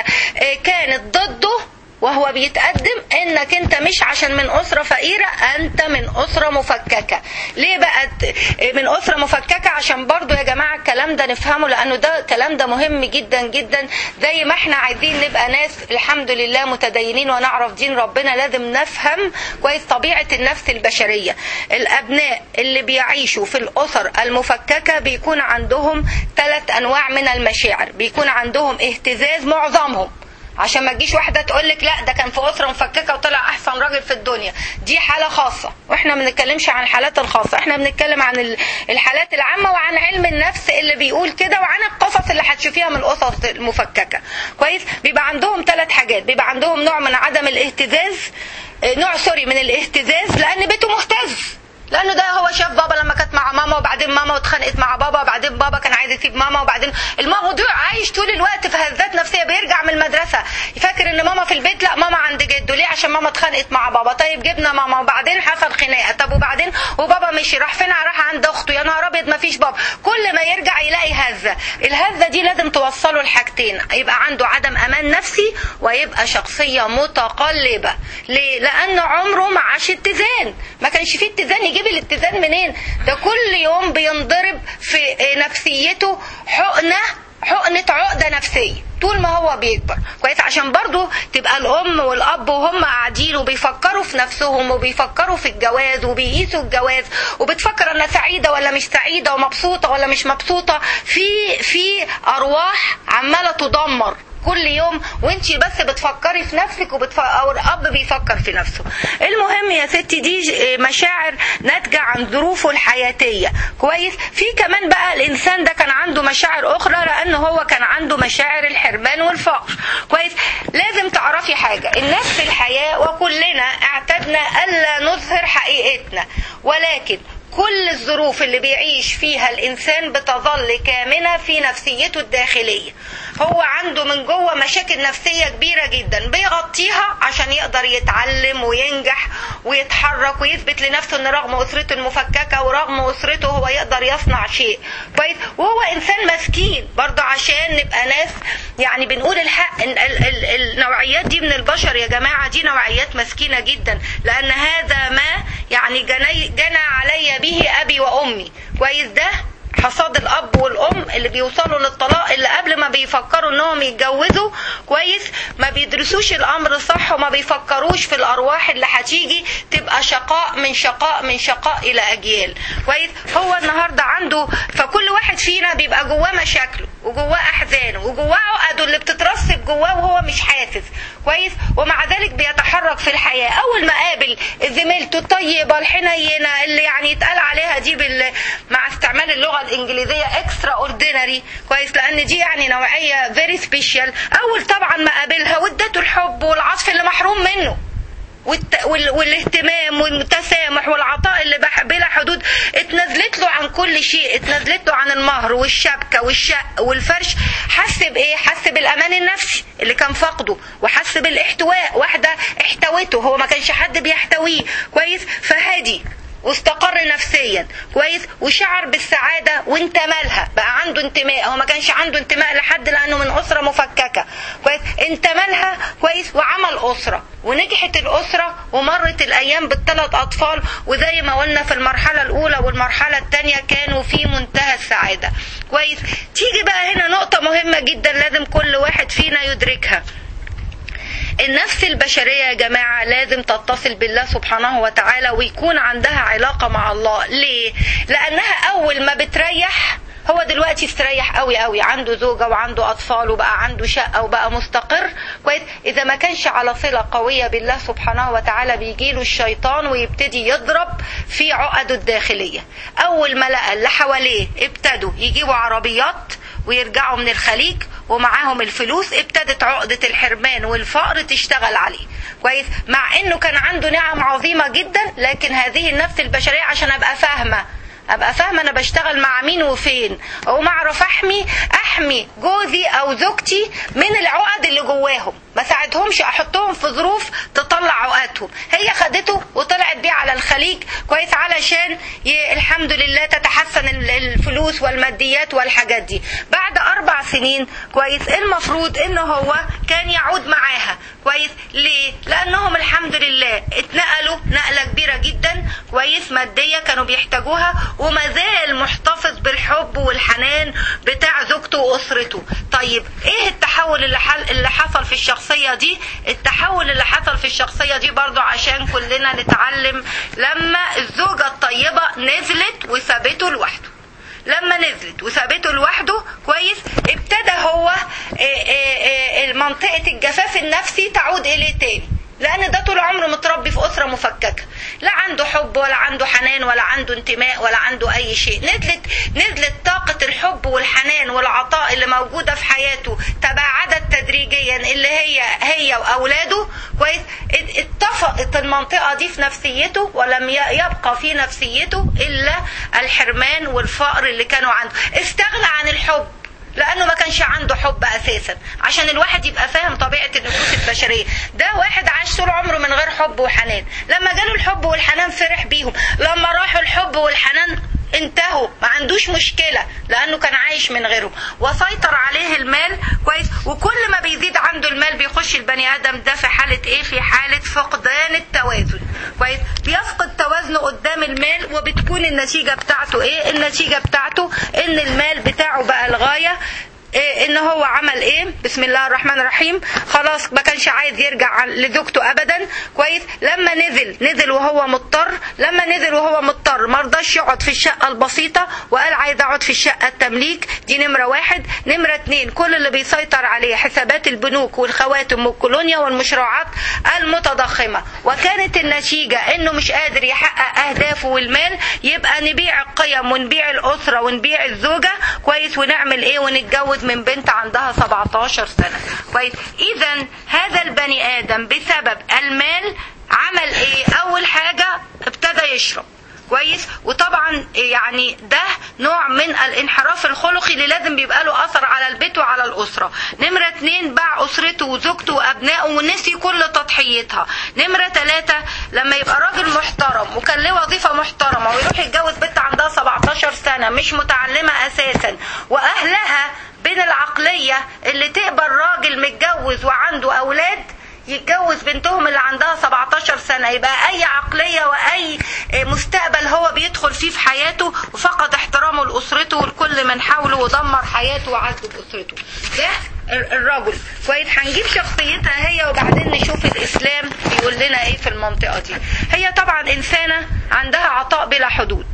S1: كانت ضده وهو بيتقدم انك انت مش عشان من اسره فقيره انت من اسره مفككه ليه بقى من اسره مفككه عشان برضو يا جماعه الكلام ده نفهمه لانه ده الكلام ده مهم جدا جدا زي ما احنا عايزين نبقى ناس الحمد لله متدينين ونعرف دين ربنا لازم نفهم كويس طبيعه النفس البشريه الابناء اللي بيعيشوا في الاسر المفككه بيكون عندهم ثلاث انواع من المشاعر بيكون عندهم اهتزاز معظمهم عشان ما تجيش واحده تقول لك لا ده كان في اسره مفككه وطلع احسن راجل في الدنيا دي حاله خاصه واحنا ما بنتكلمش عن الحالات الخاصه احنا بنتكلم عن الحالات العامه وعن علم النفس اللي بيقول كده وعن القصص اللي هتشوفيها من القصص المفككه كويس بيبقى عندهم ثلاث حاجات بيبقى عندهم نوع من عدم الاهتزاز نوع سوري من الاهتزاز لان بيته مهتز لانه ده هو شاف بابا لما كانت مع ماما وبعدين ماما اتخانقت مع بابا وبعدين بابا كان عايز يسيب ماما وبعدين الموضوع عايش طول الوقت في هزات نفسيه بيرجع من المدرسه يفكر ان ماما في البيت لا ماما عند جده ليه عشان ماما اتخانقت مع بابا طيب جبنا ماما وبعدين حصل خناقه طب وبعدين وبابا مشي راح فين راح عند اخته يا نهار ابيض ما فيش بابا كل ما يرجع يلاقي هزه الهزه دي لازم توصله لحاجتين يبقى عنده عدم امان نفسي ويبقى شخصيه متقلبه ليه لانه عمره ما عاش اتزان ما كانش فيه اتزان يجيب الاتزان منين ده كل يوم بينضرب في نفسيته حقنه حقنة عقدة نفسية طول ما هو بيكبر كويس عشان برضو تبقى الأم والأب وهم قاعدين وبيفكروا في نفسهم وبيفكروا في الجواز وبيقيسوا الجواز وبتفكر أنا سعيدة ولا مش سعيدة ومبسوطة ولا مش مبسوطة في في أرواح عمالة تدمر كل يوم وانت بس بتفكري في نفسك وبتف... او الاب بيفكر في نفسه المهم يا ستي دي مشاعر ناتجه عن ظروفه الحياتيه كويس في كمان بقى الانسان ده كان عنده مشاعر اخرى لان هو كان عنده مشاعر الحرمان والفقر كويس لازم تعرفي حاجه الناس في الحياه وكلنا اعتدنا الا نظهر حقيقتنا ولكن كل الظروف اللي بيعيش فيها الانسان بتظل كامنه في نفسيته الداخليه هو عنده من جوه مشاكل نفسيه كبيره جدا بيغطيها عشان يقدر يتعلم وينجح ويتحرك ويثبت لنفسه ان رغم اسرته المفككه ورغم اسرته هو يقدر يصنع شيء كويس وهو انسان مسكين برضه عشان نبقى ناس يعني بنقول الحق ال ال ال النوعيات دي من البشر يا جماعه دي نوعيات مسكينه جدا لان هذا ما يعني جني جنى علي به ابي وامي كويس ده حصاد الاب والام اللي بيوصلوا للطلاق اللي قبل ما بيفكروا انهم يتجوزوا كويس ما بيدرسوش الامر صح وما بيفكروش في الارواح اللي هتيجي تبقى شقاء من شقاء من شقاء الى اجيال كويس هو النهارده عنده فكل واحد فينا بيبقى جواه مشاكله وجواه احزانه وجواه عقده اللي بتترسب جواه وهو مش حاسس كويس ومع ذلك بيتحرك في الحياه اول ما قابل زميلته الطيبه الحنينه اللي يعني يتقال عليها دي بال... مع استعمال اللغه الانجليزيه اكسترا اوردينري كويس لان دي يعني نوعيه فيري سبيشال اول طبعا ما قابلها وادته الحب والعطف اللي محروم منه والت... وال... والاهتمام والتسامح والعطاء اللي بح... بلا حدود اتنزلت له عن كل شيء اتنزلت له عن المهر والشبكة والشق والفرش حس بايه حس بالامان النفسي اللي كان فاقده وحس بالاحتواء واحدة احتوته هو ما كانش حد بيحتويه كويس فهدي واستقر نفسيا كويس وشعر بالسعاده وانتمالها بقى عنده انتماء هو ما كانش عنده انتماء لحد لانه من اسره مفككه كويس انتمالها كويس وعمل اسره ونجحت الاسره ومرت الايام بالثلاث اطفال وزي ما قلنا في المرحله الاولى والمرحله الثانيه كانوا في منتهى السعاده كويس تيجي بقى هنا نقطه مهمه جدا لازم كل واحد فينا يدركها النفس البشرية يا جماعة لازم تتصل بالله سبحانه وتعالى ويكون عندها علاقة مع الله ليه؟ لأنها أول ما بتريح هو دلوقتي استريح قوي قوي عنده زوجة وعنده أطفال وبقى عنده شقة وبقى مستقر كويس إذا ما كانش على صلة قوية بالله سبحانه وتعالى بيجيله الشيطان ويبتدي يضرب في عقده الداخلية أول ما لقى اللي حواليه ابتدوا يجيبوا عربيات ويرجعوا من الخليج ومعاهم الفلوس ابتدت عقدة الحرمان والفقر تشتغل عليه كويس مع انه كان عنده نعم عظيمة جدا لكن هذه النفس البشرية عشان ابقى فاهمة ابقى فاهمه انا بشتغل مع مين وفين او اعرف احمي احمي جوزي او زوجتي من العقد اللي جواهم ما ساعدهمش احطهم في ظروف تطلع عقدهم هي خدته وطلعت بيه على الخليج كويس علشان ي... الحمد لله تتحسن الفلوس والماديات والحاجات دي بعد اربع سنين كويس المفروض ان هو كان يعود معاها كويس ليه لانهم الحمد لله اتنقلوا نقله كبيره جدا كويس ماديه كانوا بيحتاجوها وما زال محتفظ بالحب والحنان بتاع زوجته واسرته طيب ايه التحول اللي, حل... اللي حصل في الشخصيه دي التحول اللي حصل في الشخصيه دي برضو عشان كلنا نتعلم لما الزوجه الطيبه نزلت وسابته لوحده لما نزلت وسابته لوحده كويس ابتدى هو منطقة الجفاف النفسي تعود إليه تاني لأن ده طول عمره متربي في أسرة مفككة لا عنده حب ولا عنده حنان ولا عنده انتماء ولا عنده أي شيء نزلت نزلت طاقة الحب والحنان والعطاء اللي موجودة في حياته تباعدت تدريجيا اللي هي هي وأولاده كويس اتفقت المنطقة دي في نفسيته ولم يبقى في نفسيته إلا الحرمان والفقر اللي كانوا عنده استغنى عن الحب لانه ما كانش عنده حب اساسا عشان الواحد يبقى فاهم طبيعه النفوس البشريه ده واحد عاش طول عمره من غير حب وحنان لما جاله الحب والحنان فرح بيهم لما راحوا الحب والحنان انتهوا ما عندوش مشكله لانه كان عايش من غيرهم وسيطر عليه المال كويس وكل ما بيزيد عنده المال بيخش البني ادم ده في حاله ايه في حاله فقدان التوازن كويس بيفقد توازنه قدام المال وبتكون النتيجه بتاعته ايه النتيجه بتاعته ان المال بتاعه بقى الغايه إيه ان هو عمل ايه بسم الله الرحمن الرحيم خلاص ما كانش عايز يرجع لزوجته ابدا كويس لما نزل نزل وهو مضطر لما نزل وهو مضطر ما رضاش يقعد في الشقه البسيطه وقال عايز اقعد في الشقه التمليك دي نمره واحد نمره اتنين كل اللي بيسيطر عليه حسابات البنوك والخواتم والكولونيا والمشروعات المتضخمه وكانت النتيجه انه مش قادر يحقق اهدافه والمال يبقى نبيع القيم ونبيع الاسره ونبيع الزوجه كويس ونعمل ايه ونتجوز من بنت عندها 17 سنه كويس اذا هذا البني ادم بسبب المال عمل ايه اول حاجه ابتدى يشرب كويس وطبعا يعني ده نوع من الانحراف الخلقي اللي لازم بيبقى له اثر على البيت وعلى الاسره نمره اتنين باع اسرته وزوجته وابنائه ونسي كل تضحيتها نمره تلاته لما يبقى راجل محترم وكان له وظيفه محترمه ويروح يتجوز بنت عندها 17 سنه مش متعلمه اساسا واهلها بين العقليه اللي تقبل راجل متجوز وعنده اولاد يتجوز بنتهم اللي عندها 17 سنة يبقى أي عقلية وأي مستقبل هو بيدخل فيه في حياته وفقد احترامه لأسرته ولكل من حوله ودمر حياته وعذب أسرته ده الرجل كويس هنجيب شخصيتها هي وبعدين نشوف الإسلام بيقول لنا إيه في المنطقة دي هي طبعا إنسانة عندها عطاء بلا حدود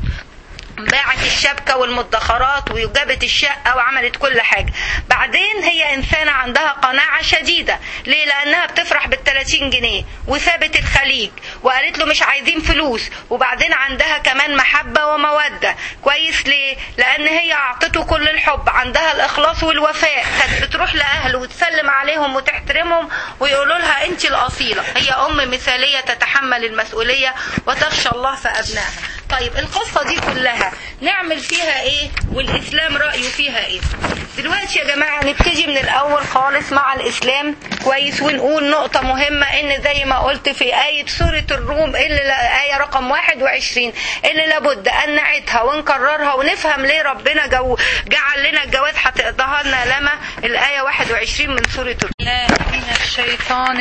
S1: باعت الشبكة والمدخرات وجابت الشقة وعملت كل حاجة بعدين هي إنسانة عندها قناعة شديدة ليه لأنها بتفرح بالتلاتين جنيه وسابت الخليج وقالت له مش عايزين فلوس وبعدين عندها كمان محبة ومودة كويس ليه لأن هي أعطته كل الحب عندها الإخلاص والوفاء كانت بتروح لأهله وتسلم عليهم وتحترمهم ويقولوا لها أنت الأصيلة هي أم مثالية تتحمل المسؤولية وتخشى الله في أبنائها طيب القصة دي كلها نعمل فيها ايه والاسلام رأيه فيها ايه دلوقتي يا جماعة نبتدي من الاول خالص مع الاسلام كويس ونقول نقطة مهمة ان زي ما قلت في آية سورة الروم اللي آية رقم 21 اللي لابد ان نعيدها ونكررها ونفهم ليه ربنا جو جعل لنا الجواز هتقضاها لنا لما الآية 21 من سورة الروم
S2: من الشيطان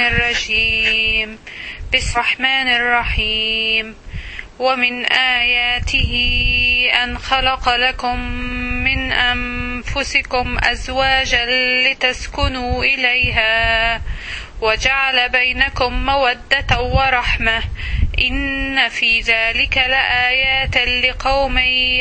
S2: الرجيم بسم الرحمن الرحيم ومن آياته أن خلق لكم من أنفسكم أزواجا لتسكنوا إليها وجعل بينكم مودة ورحمة إن في ذلك لآيات لقوم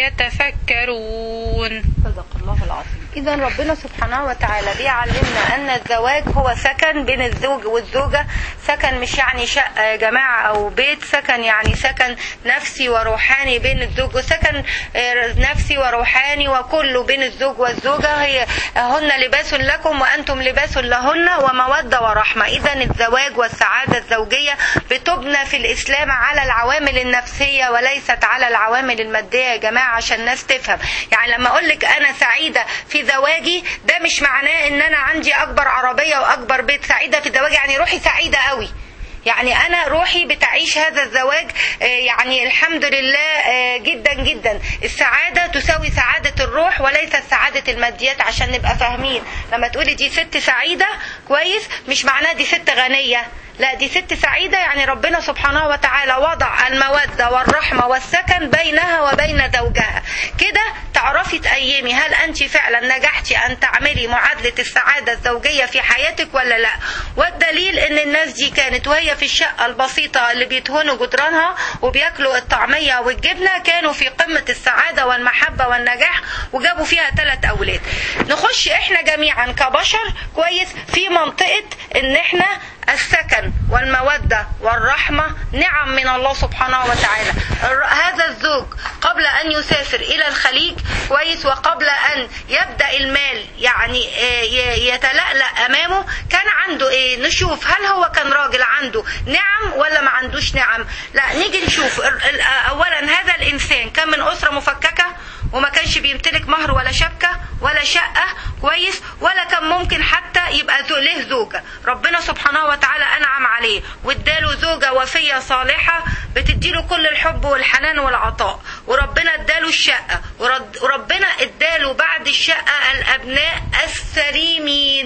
S2: يتفكرون
S1: صدق الله العظيم إذا ربنا سبحانه وتعالى بيعلمنا أن الزواج هو سكن بين الزوج والزوجة سكن مش يعني شقة يا جماعة أو بيت سكن يعني سكن نفسي وروحاني بين الزوج وسكن نفسي وروحاني وكله بين الزوج والزوجة هي هن لباس لكم وأنتم لباس لهن ومودة ورحمة إذا الزواج والسعادة الزوجية بتبنى في الإسلام على العوامل النفسية وليست على العوامل المادية يا جماعة عشان الناس تفهم يعني لما أقول لك أنا سعيدة في زواجي ده مش معناه ان انا عندي اكبر عربيه واكبر بيت سعيده في زواجي يعني روحي سعيده قوي يعني انا روحي بتعيش هذا الزواج يعني الحمد لله جدا جدا السعاده تساوي سعاده الروح وليست سعاده الماديات عشان نبقى فاهمين لما تقولي دي ست سعيده كويس مش معناه دي ست غنيه لا دي ست سعيدة يعني ربنا سبحانه وتعالى وضع المودة والرحمة والسكن بينها وبين زوجها كده تعرفي تقيمي هل أنت فعلا نجحتي أن تعملي معادلة السعادة الزوجية في حياتك ولا لا والدليل أن الناس دي كانت وهي في الشقة البسيطة اللي بيدهنوا جدرانها وبياكلوا الطعمية والجبنة كانوا في قمة السعادة والمحبة والنجاح وجابوا فيها ثلاث أولاد نخش إحنا جميعا كبشر كويس في منطقة إن إحنا السكن والمودة والرحمة نعم من الله سبحانه وتعالى هذا الزوج قبل أن يسافر إلى الخليج كويس وقبل أن يبدأ المال يعني يتلألأ أمامه كان عنده إيه نشوف هل هو كان راجل عنده نعم ولا ما عندوش نعم لا نيجي نشوف أولا هذا الإنسان كان من أسرة مفككة وما كانش بيمتلك مهر ولا شبكة ولا شقة كويس ولا كان ممكن حتى يبقى له زوجة ربنا سبحانه وتعالى أنعم عليه واداله زوجة وفية صالحة بتديله كل الحب والحنان والعطاء وربنا اداله الشقة وربنا اداله بعد الشقة الأبناء السليمين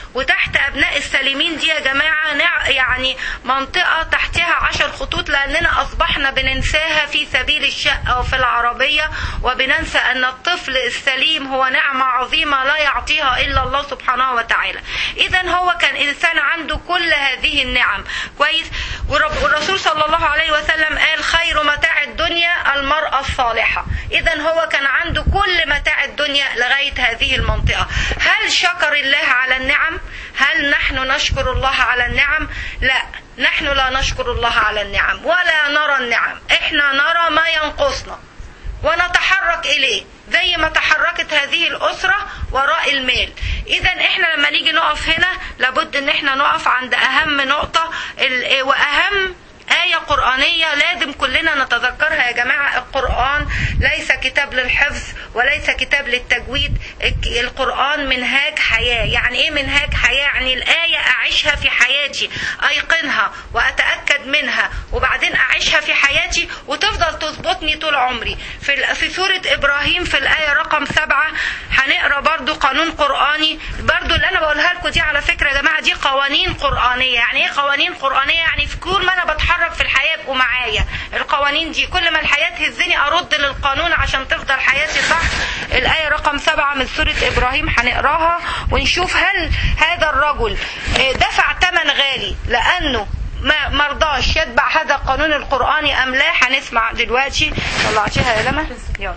S1: وتحت ابناء السالمين دي يا جماعه نع- يعني منطقه تحتها عشر خطوط لاننا اصبحنا بننساها في سبيل الشقه وفي العربيه وبننسى ان الطفل السليم هو نعمه عظيمه لا يعطيها الا الله سبحانه وتعالى اذا هو كان انسان عنده كل هذه النعم كويس ورب- والرسول صلى الله عليه وسلم قال خير متاع الدنيا المراه الصالحه اذا هو كان عنده كل متاع الدنيا لغايه هذه المنطقه هل شكر الله على النعم هل نحن نشكر الله على النعم لا نحن لا نشكر الله على النعم ولا نرى النعم احنا نرى ما ينقصنا ونتحرك اليه زي ما تحركت هذه الاسره وراء المال اذا احنا لما نيجي نقف هنا لابد ان احنا نقف عند اهم نقطه ال- واهم آية قرآنية لازم كلنا نتذكرها يا جماعة القرآن ليس كتاب للحفظ وليس كتاب للتجويد الك- القرآن منهاج حياة يعني ايه منهاج حياة يعني الآية أعيشها في حياتي أيقنها وأتأكد منها وبعدين أعيشها في حياتي وتفضل تظبطني طول عمري في, ال- في سورة إبراهيم في الآية رقم سبعة هنقرا برضو قانون قرآني برضو اللي أنا بقولها لكم دي على فكرة يا جماعة دي قوانين قرآنية يعني ايه قوانين قرآنية يعني في كل ما أنا بتحرك في الحياة يبقوا معايا القوانين دي كل ما الحياة تهزني أرد للقانون عشان تفضل حياتي صح الآية رقم سبعة من سورة إبراهيم هنقراها ونشوف هل هذا الرجل آه، دفع ثمن غالي لأنه ما مرضاش يتبع هذا القانون القرآني أم لا هنسمع دلوقتي طلعتيها يا لما يلا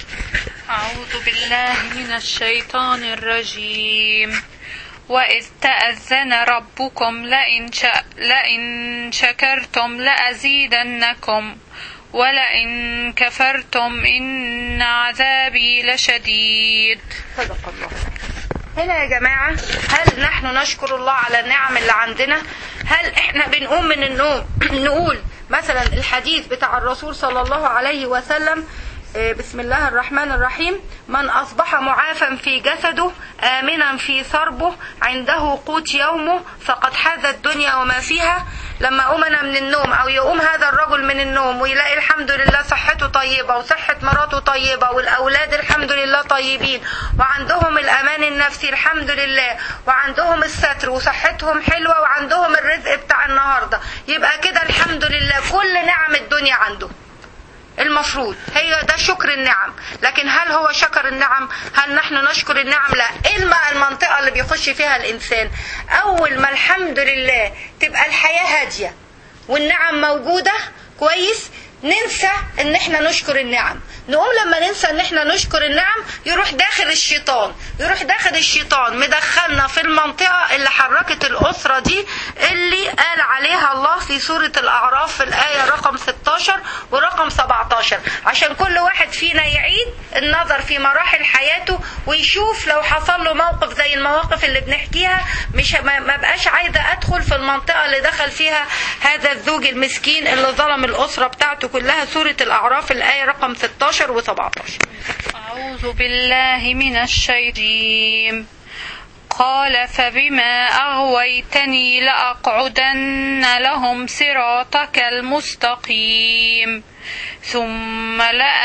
S2: أعوذ بالله من الشيطان الرجيم وإذ تأذن ربكم لئن, ش... لئن شكرتم لأزيدنكم ولئن كفرتم إن عذابي لشديد
S1: صدق الله هنا يا جماعة هل نحن نشكر الله على النعم اللي عندنا هل احنا بنقوم من النوم نقول مثلا الحديث بتاع الرسول صلى الله عليه وسلم آه، بسم الله الرحمن الرحيم من أصبح معافا في جسده آمنا في ثربه عنده قوت يومه فقد حاز الدنيا وما فيها لما أقوم أنا من النوم أو يقوم هذا الرجل من النوم ويلاقي الحمد لله صحته طيبة وصحة مراته طيبة والأولاد الحمد لله طيبين وعندهم الأمان النفسي الحمد لله وعندهم الستر وصحتهم حلوة وعندهم الرزق بتاع النهاردة يبقى كده الحمد لله كل نعم الدنيا عنده المفروض هي ده شكر النعم لكن هل هو شكر النعم هل نحن نشكر النعم لا ايه بقى المنطقة اللي بيخش فيها الانسان اول ما الحمد لله تبقى الحياة هادية والنعم موجودة كويس ننسى ان احنا نشكر النعم نقوم لما ننسى ان احنا نشكر النعم يروح داخل الشيطان يروح داخل الشيطان مدخلنا في المنطقة اللي حركت الأسرة دي اللي قال عليها الله في سورة الأعراف في الآية رقم 16 ورقم 17 عشان كل واحد فينا يعيد النظر في مراحل حياته ويشوف لو حصل له موقف زي المواقف اللي بنحكيها مش ما ما بقاش عايزة أدخل في المنطقة اللي دخل فيها هذا الزوج المسكين اللي ظلم الأسرة بتاعته كلها سورة الأعراف الآية رقم 16 و17
S2: أعوذ بالله من الشيطان قال فبما أغويتني لأقعدن لهم صراطك المستقيم ثم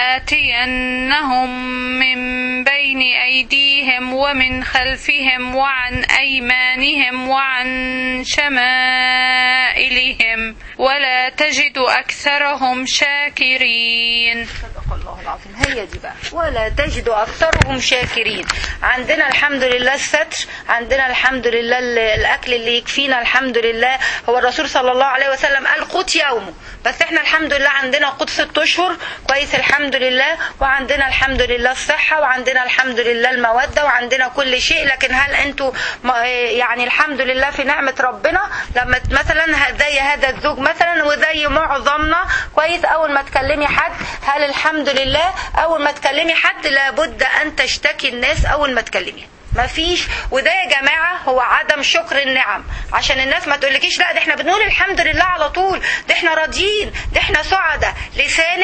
S2: لآتينهم من بين أيديهم ومن خلفهم وعن أيمانهم وعن شمائلهم ولا تجد أكثرهم شاكرين
S1: صدق الله العظيم هي دي بقى ولا تجد اكثرهم شاكرين عندنا الحمد لله الستر عندنا الحمد لله ال- الاكل اللي يكفينا الحمد لله هو الرسول صلى الله عليه وسلم قال قوت يومه بس احنا الحمد لله عندنا قوت ست اشهر كويس الحمد لله وعندنا الحمد لله الصحه وعندنا الحمد لله الموده وعندنا كل شيء لكن هل انتوا ما- يعني الحمد لله في نعمه ربنا لما مثلا ه- زي هذا الزوج مثلا وزي معظمنا كويس اول ما تكلمي حد هل الحمد لله اول ما تكلمي حد لابد ان تشتكي الناس اول ما تكلمي مفيش وده يا جماعة هو عدم شكر النعم عشان الناس ما تقولكيش لا ده احنا بنقول الحمد لله على طول ده احنا راضيين ده احنا سعداء لسانك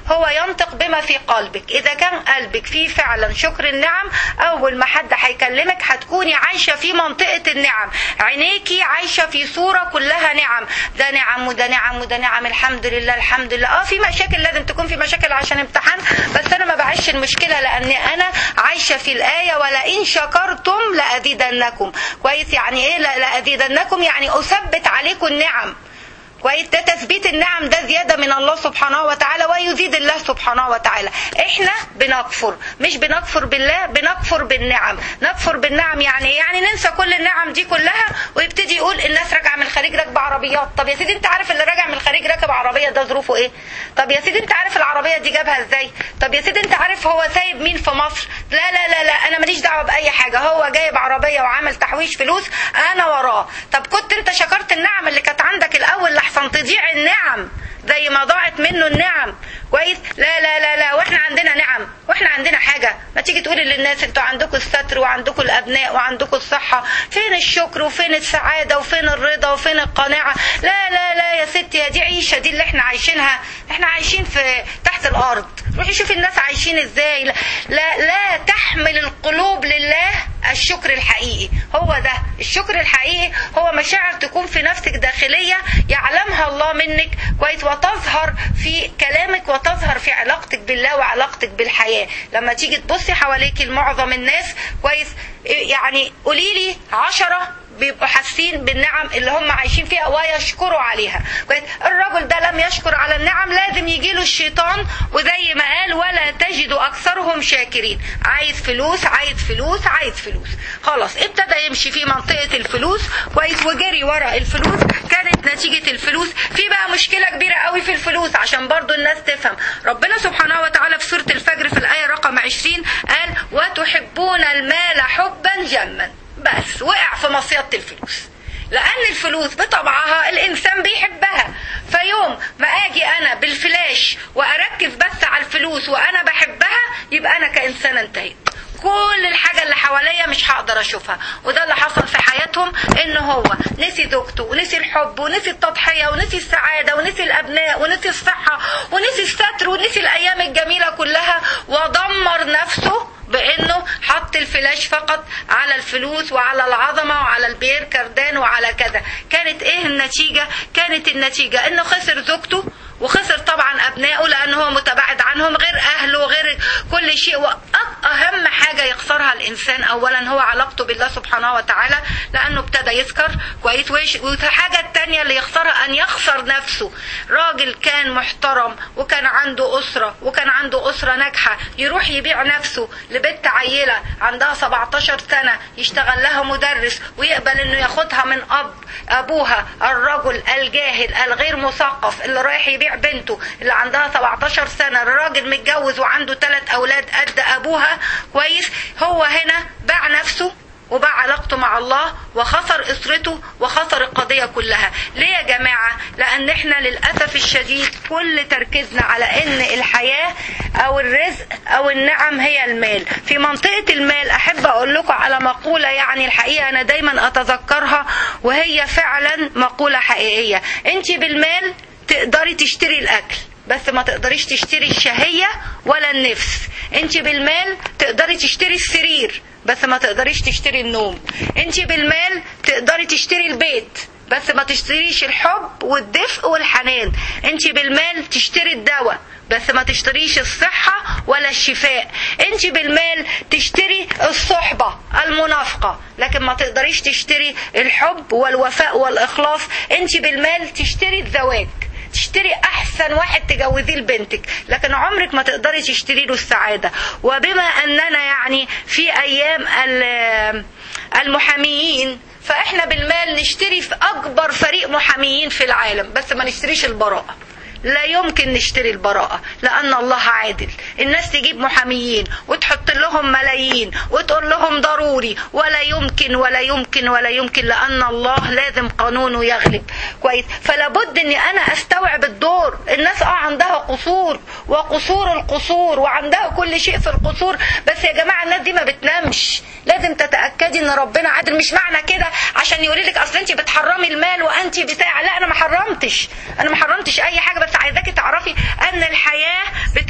S1: هو ينطق بما في قلبك اذا كان قلبك فيه فعلا شكر النعم اول ما حد هيكلمك هتكوني عايشه في منطقه النعم عينيكي عايشه في صوره كلها نعم ده نعم وده نعم وده نعم الحمد لله الحمد لله اه في مشاكل لازم تكون في مشاكل عشان امتحان بس انا ما بعيش المشكله لان انا عايشه في الايه ولئن شكرتم لازيدنكم كويس يعني ايه لا- لازيدنكم يعني اثبت عليكم النعم كويس ده تثبيت النعم ده زياده من الله سبحانه وتعالى ويزيد الله سبحانه وتعالى احنا بنكفر مش بنكفر بالله بنكفر بالنعم نكفر بالنعم يعني إيه؟ يعني ننسى كل النعم دي كلها ويبتدي يقول الناس راجعه من الخليج راكبه عربيات طب يا سيدي انت عارف اللي راجع من الخليج راكب عربيه ده ظروفه ايه طب يا سيدي انت عارف العربيه دي جابها ازاي طب يا سيدي انت عارف هو سايب مين في مصر لا لا لا لا انا ماليش دعوه باي حاجه هو جايب عربيه وعامل تحويش فلوس انا وراه طب كنت انت شكرت النعم اللي كانت عندك الاول لحسن تضيع النعم زي ما ضاعت منه النعم كويس لا لا لا لا واحنا عندنا نعم واحنا عندنا حاجه ما تيجي تقولي للناس انتوا عندكم الستر وعندكم الابناء وعندكم الصحه فين الشكر وفين السعاده وفين الرضا وفين القناعه لا لا لا يا ستي يا دي عيشه دي اللي احنا عايشينها احنا عايشين في تحت الارض روحي شوفي الناس عايشين ازاي لا لا, لا تحمل القلوب لله الشكر الحقيقي هو ده الشكر الحقيقي هو مشاعر تكون في نفسك داخليه يعلمها الله منك كويس وتظهر في كلامك وتظهر في علاقتك بالله وعلاقتك بالحياه لما تيجي تبصي حواليك معظم الناس كويس يعني قولي لي عشرة بيبقوا حاسين بالنعم اللي هم عايشين فيها ويشكروا عليها كويس الرجل ده لم يشكر على النعم لازم يجي له الشيطان وزي ما قال ولا تجد اكثرهم شاكرين عايز فلوس عايز فلوس عايز فلوس خلاص ابتدى يمشي في منطقه الفلوس كويس وجري ورا الفلوس كانت نتيجه الفلوس في بقى مشكله كبيره قوي في الفلوس عشان برضو الناس تفهم ربنا سبحانه وتعالى في سوره الفجر في الايه رقم 20 قال وتحبون المال حبا جما بس وقع في مصيدة الفلوس لأن الفلوس بطبعها الإنسان بيحبها فيوم ما أجي أنا بالفلاش وأركز بس على الفلوس وأنا بحبها يبقى أنا كإنسان انتهيت كل الحاجة اللي حواليا مش هقدر اشوفها وده اللي حصل في حياتهم ان هو نسي زوجته ونسي الحب ونسي التضحية ونسي السعادة ونسي الابناء ونسي الصحة ونسي الستر ونسي الايام الجميلة كلها ودمر نفسه بانه حط الفلاش فقط على الفلوس وعلى العظمه وعلى البير كردان وعلى كذا كانت ايه النتيجه كانت النتيجه انه خسر زوجته وخسر طبعا ابنائه لانه هو متباعد عنهم غير اهله غير كل شيء واهم حاجه يخسرها الانسان اولا هو علاقته بالله سبحانه وتعالى لانه ابتدى يسكر كويس ويش- والحاجه الثانيه اللي يخسرها ان يخسر نفسه راجل كان محترم وكان عنده اسره وكان عنده اسره ناجحه يروح يبيع نفسه لبنت عيله عندها 17 سنه يشتغل لها مدرس ويقبل انه ياخدها من اب ابوها الرجل الجاهل الغير مثقف اللي رايح يبيع بنته اللي عندها 17 سنه الراجل متجوز وعنده ثلاث اولاد قد ابوها كويس هو هنا باع نفسه وباع علاقته مع الله وخسر اسرته وخسر القضيه كلها ليه يا جماعه لان احنا للاسف الشديد كل تركيزنا على ان الحياه او الرزق او النعم هي المال في منطقه المال احب اقول لكم على مقوله يعني الحقيقه انا دايما اتذكرها وهي فعلا مقوله حقيقيه انت بالمال تقدري تشتري الاكل بس ما تقدريش تشتري الشهية ولا النفس انت بالمال تقدري تشتري السرير بس ما تقدريش تشتري النوم انت بالمال تقدري تشتري البيت بس ما تشتريش الحب والدفء والحنان انت بالمال تشتري الدواء بس ما تشتريش الصحة ولا الشفاء انت بالمال تشتري الصحبة المنافقة لكن ما تقدريش تشتري الحب والوفاء والإخلاص انت بالمال تشتري الزواج تشتري احسن واحد تجوزيه لبنتك لكن عمرك ما تقدري تشتري له السعاده وبما اننا يعني في ايام ال- المحاميين فاحنا بالمال نشتري في اكبر فريق محاميين في العالم بس ما نشتريش البراءه لا يمكن نشتري البراءة لأن الله عادل الناس تجيب محاميين وتحط لهم ملايين وتقول لهم ضروري ولا يمكن ولا يمكن ولا يمكن لأن الله لازم قانونه يغلب كويس فلا بد أني أنا أستوعب الدور الناس اه عندها قصور وقصور القصور وعندها كل شيء في القصور بس يا جماعة الناس دي ما بتنامش لازم تتأكدي ان ربنا عادل مش معنى كده عشان يقولي لك اصل انت بتحرمي المال وانت بتاع لا انا ما حرمتش انا ما حرمتش اي حاجه بس عايزاكي تعرفي ان الحياه بت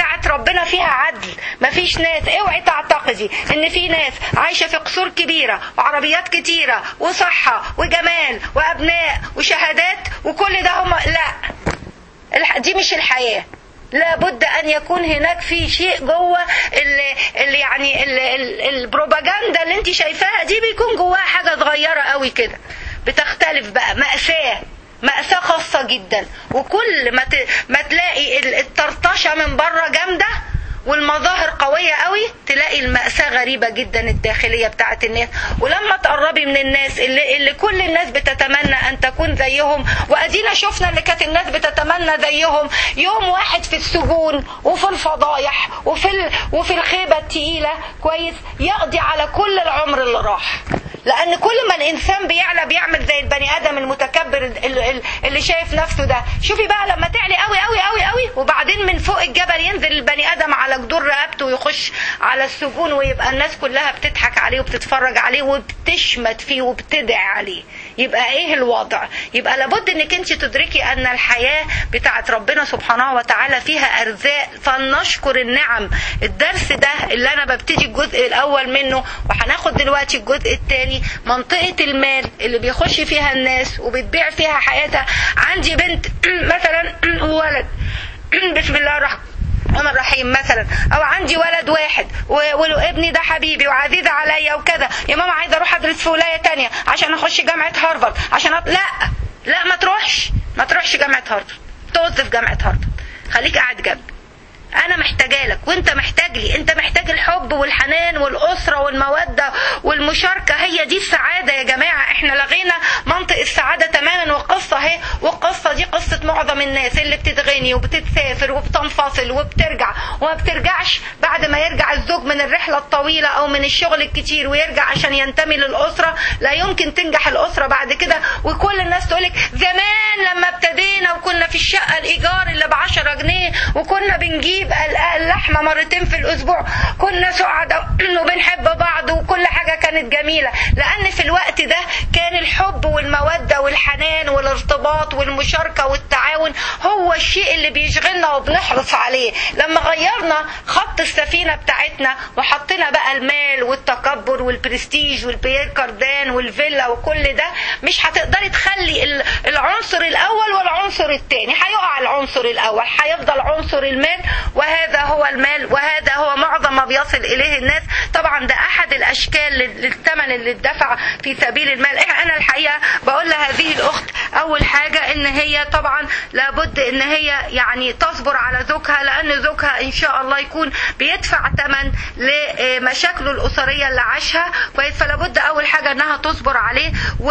S1: مفيش ناس اوعي تعتقدي ان في ناس عايشه في قصور كبيره وعربيات كتيره وصحه وجمال وابناء وشهادات وكل ده هم لا الح- دي مش الحياه لابد ان يكون هناك في شيء جوه اللي, اللي يعني اللي ال- البروباجندا اللي انت شايفاها دي بيكون جواها حاجه صغيره قوي كده بتختلف بقى مأساة مأساة خاصة جدا وكل ما ت- ما تلاقي ال- الطرطشة من بره جامدة والمظاهر قوية قوي تلاقي المأساة غريبة جدا الداخلية بتاعت الناس ولما تقربي من الناس اللي, اللي كل الناس بتتمنى أن تكون زيهم وأدينا شفنا اللي كانت الناس بتتمنى زيهم يوم واحد في السجون وفي الفضايح وفي ال... وفي الخيبة التقيلة كويس يقضي على كل العمر اللي راح لان كل ما الانسان بيعلى بيعمل زي البني ادم المتكبر اللي, اللي شايف نفسه ده شوفي بقى لما تعلي قوي قوي قوي قوي وبعدين من فوق الجبل ينزل البني ادم على جدور رقبته ويخش على السجون ويبقى الناس كلها بتضحك عليه وبتتفرج عليه وبتشمت فيه وبتدعي عليه يبقى ايه الوضع يبقى لابد انك انت تدركي ان الحياه بتاعت ربنا سبحانه وتعالى فيها ارزاق فلنشكر النعم الدرس ده اللي انا ببتدي الجزء الاول منه وهناخد دلوقتي الجزء الثاني منطقه المال اللي بيخش فيها الناس وبتبيع فيها حياتها عندي بنت مثلا ولد بسم الله الرحمن الرحمن الرحيم مثلا او عندي ولد واحد وابني ده حبيبي وعزيز عليا وكذا يا ماما عايزه اروح ادرس في ولايه تانية عشان اخش جامعه هارفارد عشان أط... لا لا ما تروحش ما تروحش جامعه هارفارد طز في جامعه هارفارد خليك قاعد جنبي انا محتاجه لك وانت محتاج لي انت محتاج الحب والحنان والاسره والموده والمشاركه هي دي السعاده يا جماعه احنا لغينا منطق السعاده تماما والقصه اهي والقصه دي قصه معظم الناس اللي بتتغني وبتتسافر وبتنفصل وبترجع وما بترجعش بعد ما يرجع الزوج من الرحله الطويله او من الشغل الكتير ويرجع عشان ينتمي للاسره لا يمكن تنجح الاسره بعد كده وكل الناس تقولك زمان لما ابتدينا وكنا في الشقه الايجار اللي ب 10 جنيه وكنا بنجيب نجيب اللحمة مرتين في الأسبوع كنا سعداء وبنحب بعض وكل حاجة كانت جميلة لأن في الوقت ده كان الحب والمودة والحنان والارتباط والمشاركة والتعاون هو الشيء اللي بيشغلنا وبنحرص عليه لما غيرنا خط السفينة بتاعتنا وحطينا بقى المال والتكبر والبرستيج والبيير كاردان والفيلا وكل ده مش هتقدري تخلي العنصر الأول والعنصر الثاني هيقع العنصر الأول هيفضل عنصر المال وهذا هو المال وهذا هو معظم ما بيصل اليه الناس طبعا ده احد الاشكال للثمن اللي اتدفع في سبيل المال انا الحقيقه بقول لهذه الاخت اول حاجه ان هي طبعا لابد ان هي يعني تصبر على زوجها لان زوجها ان شاء الله يكون بيدفع ثمن لمشاكله الاسريه اللي عاشها كويس فلابد اول حاجه انها تصبر عليه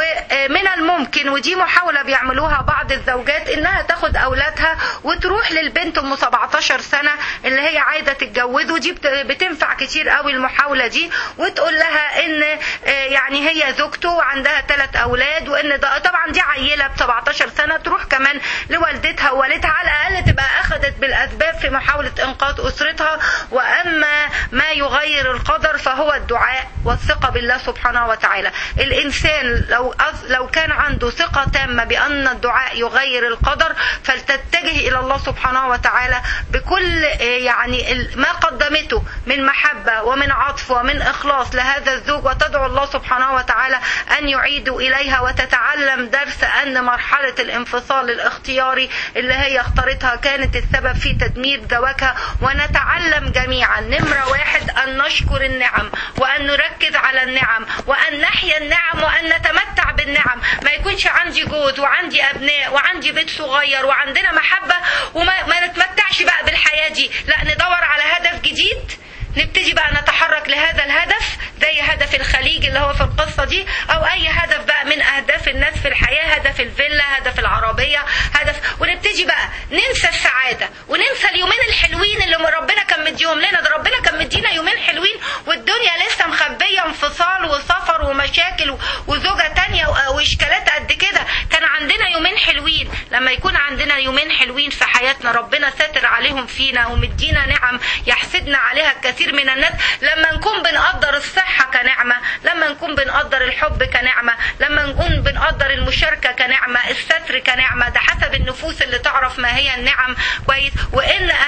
S1: ومن الممكن ودي محاوله بيعملوها بعض الزوجات انها تاخد اولادها وتروح للبنت ام 17 سنه اللي هي عايزه تتجوزه دي بتنفع كتير قوي المحاوله دي وتقول لها ان يعني هي زوجته وعندها ثلاث اولاد وان ده طبعا دي عيله ب 17 سنه تروح كمان لوالدتها ووالدها على الاقل تبقى اخذت بالاسباب في محاوله انقاذ اسرتها واما ما يغير القدر فهو الدعاء والثقه بالله سبحانه وتعالى الانسان لو لو كان عنده ثقه تامه بان الدعاء يغير القدر فلتتجه الى الله سبحانه وتعالى بكل يعني ما قدمته من محبة ومن عطف ومن إخلاص لهذا الزوج وتدعو الله سبحانه وتعالى أن يعيد إليها وتتعلم درس أن مرحلة الانفصال الاختياري اللي هي اختارتها كانت السبب في تدمير زواجها ونتعلم جميعا نمرة واحد أن نشكر النعم وأن نركز على النعم وأن نحيا النعم وأن نتمتع بالنعم ما يكونش عندي جوز وعندي أبناء وعندي بيت صغير وعندنا محبة وما ما نتمتعش بقى بالحياة دي لا ندور على هدف جديد نبتدي بقى نتحرك لهذا الهدف زي هدف الخليج اللي هو في القصة دي أو أي هدف بقى من أهداف الناس في الحياة هدف الفيلا هدف العربية هدف ونبتدي بقى ننسى السعادة وننسى اليومين الحلوين اللي ربنا كان مديهم لنا ده ربنا كان مدينا يومين حلوين والدنيا لسه مخبية انفصال وسفر ومشاكل وزوجة تانية وإشكالات قد كده كان عندنا يومين حلوين لما يكون عندنا يومين حلوين في حياتنا ربنا ساتر عليهم فينا ومدينا نعم يحسدنا عليها الكثير من الناس لما نكون بنقدر الصحة كنعمة لما نكون بنقدر الحب كنعمة لما نكون بنقدر المشاركة كنعمة الستر كنعمة ده حسب النفوس اللي تعرف ما هي النعم كويس وإن أهم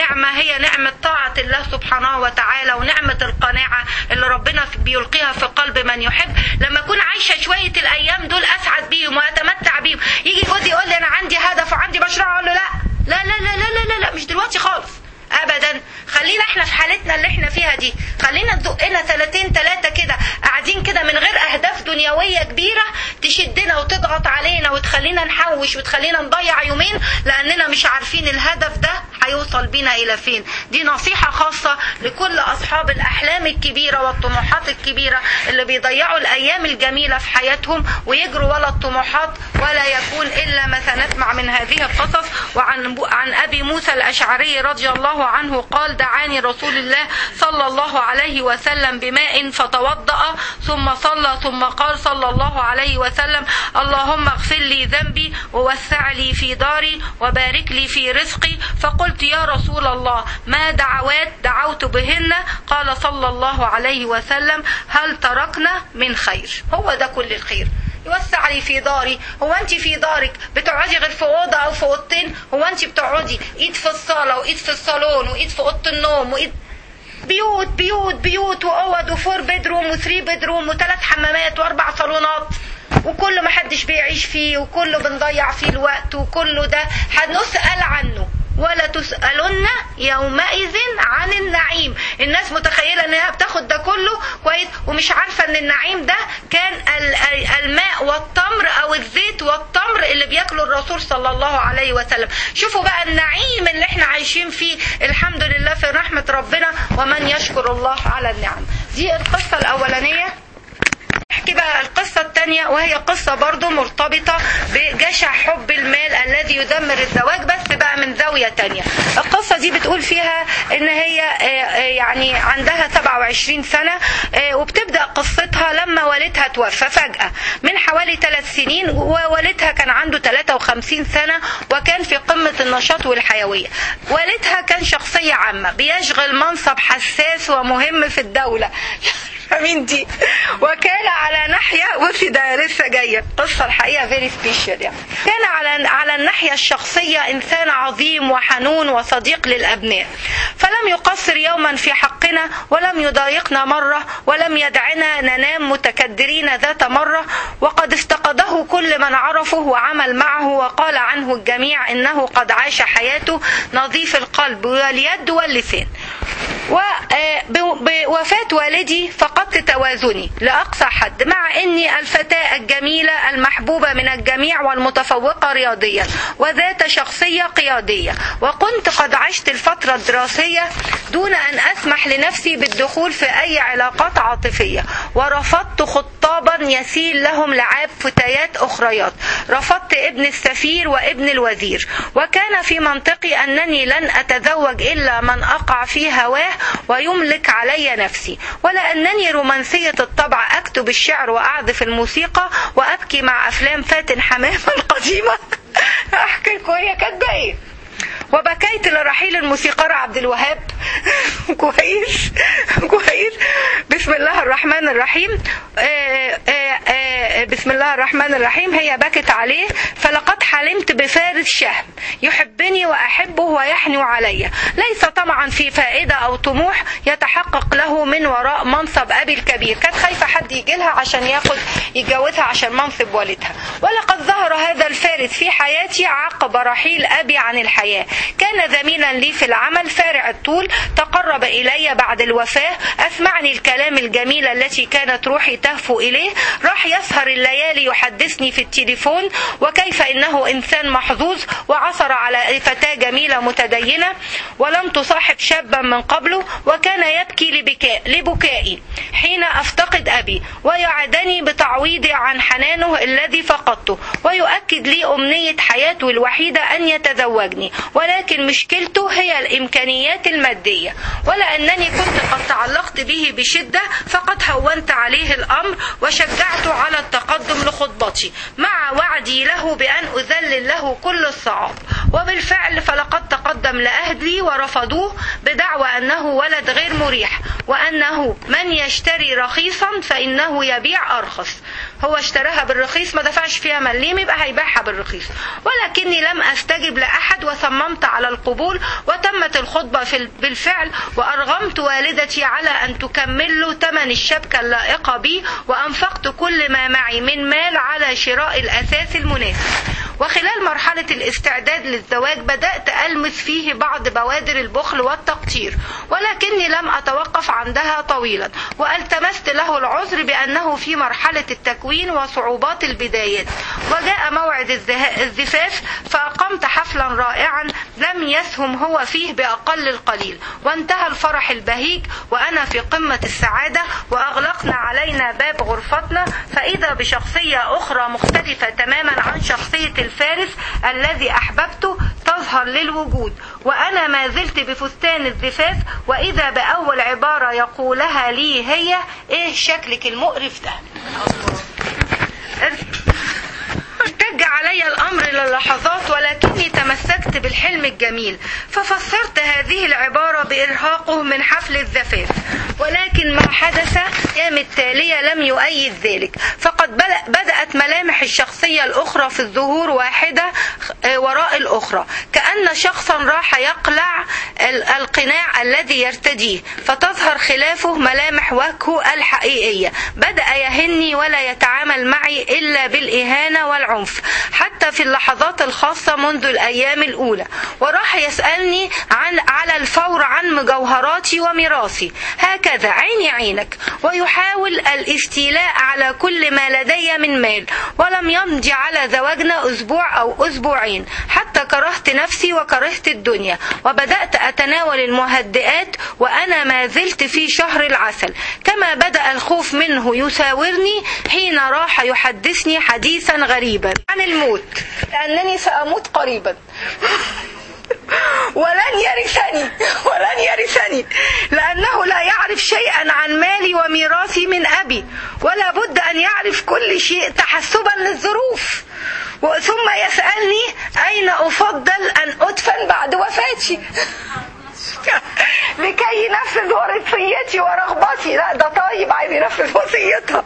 S1: نعمة هي نعمة طاعة الله سبحانه وتعالى ونعمة القناعة اللي ربنا بيلقيها في قلب من يحب لما أكون عايشة شوية الأيام دول أسعد بيهم وأتمتع بيهم يجي جوزي يقول لي أنا عندي هدف وعندي مشروع أقول له لا لا لا لا لا لا, لا, لا مش دلوقتي خالص ابدا خلينا احنا في حالتنا اللي احنا فيها دي خلينا تزقنا سنتين ثلاثه كده قاعدين كده من غير اهداف دنيويه كبيره تشدنا وتضغط علينا وتخلينا نحوش وتخلينا نضيع يومين لاننا مش عارفين الهدف ده هيوصل بينا الى فين دي نصيحه خاصه لكل اصحاب الاحلام الكبيره والطموحات الكبيره اللي بيضيعوا الايام الجميله في حياتهم ويجروا ولا الطموحات ولا يكون الا ما سنسمع من هذه القصص وعن عن ابي موسى الاشعري رضي الله عنه قال دعاني رسول الله صلى الله عليه وسلم بماء فتوضأ ثم صلى ثم قال صلى الله عليه وسلم اللهم اغفر لي ذنبي ووسع لي في داري وبارك لي في رزقي فقلت يا رسول الله ما دعوات دعوت بهن قال صلى الله عليه وسلم هل تركنا من خير هو ده كل الخير يوسع لي في داري هو انت في دارك بتقعدي غير في اوضه او في اوضتين هو انت بتقعدي ايد في الصاله وايد في الصالون وايد في اوضه النوم وايد بيوت بيوت بيوت واوض وفور بيدروم وثري بيدروم وثلاث حمامات واربع صالونات وكله ما حدش بيعيش فيه وكله بنضيع فيه الوقت وكله ده هنسأل عنه ولا تسألن يومئذ عن النعيم الناس متخيلة انها بتاخد ده كله كويس ومش عارفة ان النعيم ده كان الماء والتمر او الزيت والتمر اللي بياكله الرسول صلى الله عليه وسلم شوفوا بقى النعيم اللي احنا عايشين فيه الحمد لله في رحمة ربنا ومن يشكر الله على النعم دي القصة الاولانية نحكي بقى القصة الثانية وهي قصة برضو مرتبطة بجشع حب المال الذي يدمر الزواج بس بقى من زاوية تانية القصة دي بتقول فيها ان هي يعني عندها 27 سنة وبتبدأ قصتها لما والدها توفى فجأة من حوالي ثلاث سنين ووالدها كان عنده 53 سنة وكان في قمة النشاط والحيوية والدها كان شخصية عامة بيشغل منصب حساس ومهم في الدولة مين دي وكان على ناحية بصي ده لسه جاية قصة الحقيقة فيري سبيشال يعني كان على على الناحية الشخصية إنسان عظيم وحنون وصديق للأبناء فلم يقصر يوما في حقنا ولم يضايقنا مرة ولم يدعنا ننام متكدرين ذات مرة وقد افتقده كل من عرفه وعمل معه وقال عنه الجميع إنه قد عاش حياته نظيف القلب واليد واللسان وبوفاة والدي فقدت توازني لأقصى حد مع أني الفتاة الجميلة المحبوبة من الجميع والمتفوقة رياضيا وذات شخصية قيادية وكنت قد عشت الفترة الدراسية دون أن أسمح لنفسي بالدخول في أي علاقات عاطفية ورفضت خطابا يسيل لهم لعاب فتيات أخريات رفضت ابن السفير وابن الوزير وكان في منطقي أنني لن أتزوج إلا من أقع في هواه ويملك علي نفسي ولا أنني رومانسية الطبع أكتب الشعر وأعزف الموسيقى وأبكي مع أفلام فاتن حمامة القديمة أحكي لكم هي كاتبة إيه وبكيت لرحيل الموسيقار عبد الوهاب كويس كويس بسم الله الرحمن الرحيم آآ آآ بسم الله الرحمن الرحيم هي بكت عليه فلقد حلمت بفارس شهم يحبني وأحبه ويحنو علي ليس طمعا في فائدة أو طموح يتحقق له من وراء منصب أبي الكبير كانت خايفة حد يجي لها عشان ياخد يتجوزها عشان منصب والدها ولقد ظهر هذا الفارس في حياتي عقب رحيل أبي عن الحياة كان زميلا لي في العمل فارع الطول تقرب إلي بعد الوفاة أسمعني الكلام الجميل التي كانت روحي تهفو إليه راح يسهر الليالي يحدثني في التليفون وكيف إنه إنسان محظوظ وعثر على فتاة جميلة متدينة ولم تصاحب شابا من قبله وكان يبكي لبكاء لبكائي حين أفتقد أبي ويعدني بتعويضي عن حنانه الذي فقدته ويؤكد لي أمنية حياته الوحيدة أن يتزوجني ولكن مشكلته هي الإمكانيات المادية ولأنني كنت قد تعلقت به بشدة فقد هونت عليه الأمر وشجعته على التقدم لخطبتي مع وعدي له بأن أذلل له كل الصعاب وبالفعل فلقد تقدم لأهلي ورفضوه بدعوى أنه ولد غير مريح وأنه من يشتري رخيصا فإنه يبيع أرخص هو اشتراها بالرخيص ما دفعش فيها مليم يبقى هيبيعها بالرخيص ولكني لم استجب لاحد وصممت على القبول وتمت الخطبه في بالفعل وارغمت والدتي على ان تكمل له ثمن الشبكه اللائقه بي وانفقت كل ما معي من مال على شراء الاساس المناسب وخلال مرحلة الاستعداد للزواج بدأت ألمس فيه بعض بوادر البخل والتقتير ولكني لم أتوقف عندها طويلا والتمست له العذر بأنه في مرحلة التكوين وصعوبات البدايات وجاء موعد الزفاف فأقمت حفلا رائعا لم يسهم هو فيه بأقل القليل وانتهى الفرح البهيج وأنا في قمة السعادة وأغلقنا علينا باب غرفتنا فإذا بشخصية أخرى مختلفة تماما عن شخصية الفارس الذي أحببته تظهر للوجود وأنا ما زلت بفستان الزفاف وإذا بأول عبارة يقولها لي هي إيه شكلك المقرف ده ارتج علي الأمر للحظات ولكني تمسكت بالحلم الجميل ففسرت هذه العبارة بإرهاقه من حفل الزفاف ولكن ما حدث الأيام التالية لم يؤيد ذلك فقد بدأت ملامح الشخصية الأخرى في الظهور واحدة وراء الأخرى كأن شخصا راح يقلع القناع الذي يرتديه فتظهر خلافه ملامح وجهه الحقيقية بدأ يهني ولا يتعامل معي إلا بالإهانة والعنف حتى في اللحظات الخاصة منذ الأيام الأولى وراح يسألني عن على الفور عن مجوهراتي وميراثي هكذا عيني عينك ويحاول الاستيلاء على كل ما لدي من مال ولم يمضي على زواجنا أسبوع أو أسبوعين حتى كرهت نفسي وكرهت الدنيا وبدأت أتناول المهدئات وأنا ما زلت في شهر العسل كما بدأ الخوف منه يساورني حين راح يحدثني حديثا غريبا عن الموت لأنني سأموت قريبا ولن يرثني ولن يرثني لأنه لا يعرف شيئا عن مالي وميراثي من أبي ولا بد أن يعرف كل شيء تحسبا للظروف ثم يسألني أين أفضل أن أدفن بعد وفاتي لكي ينفذ وصيتي ورغبتي لا ده طيب عايز ينفذ وصيتها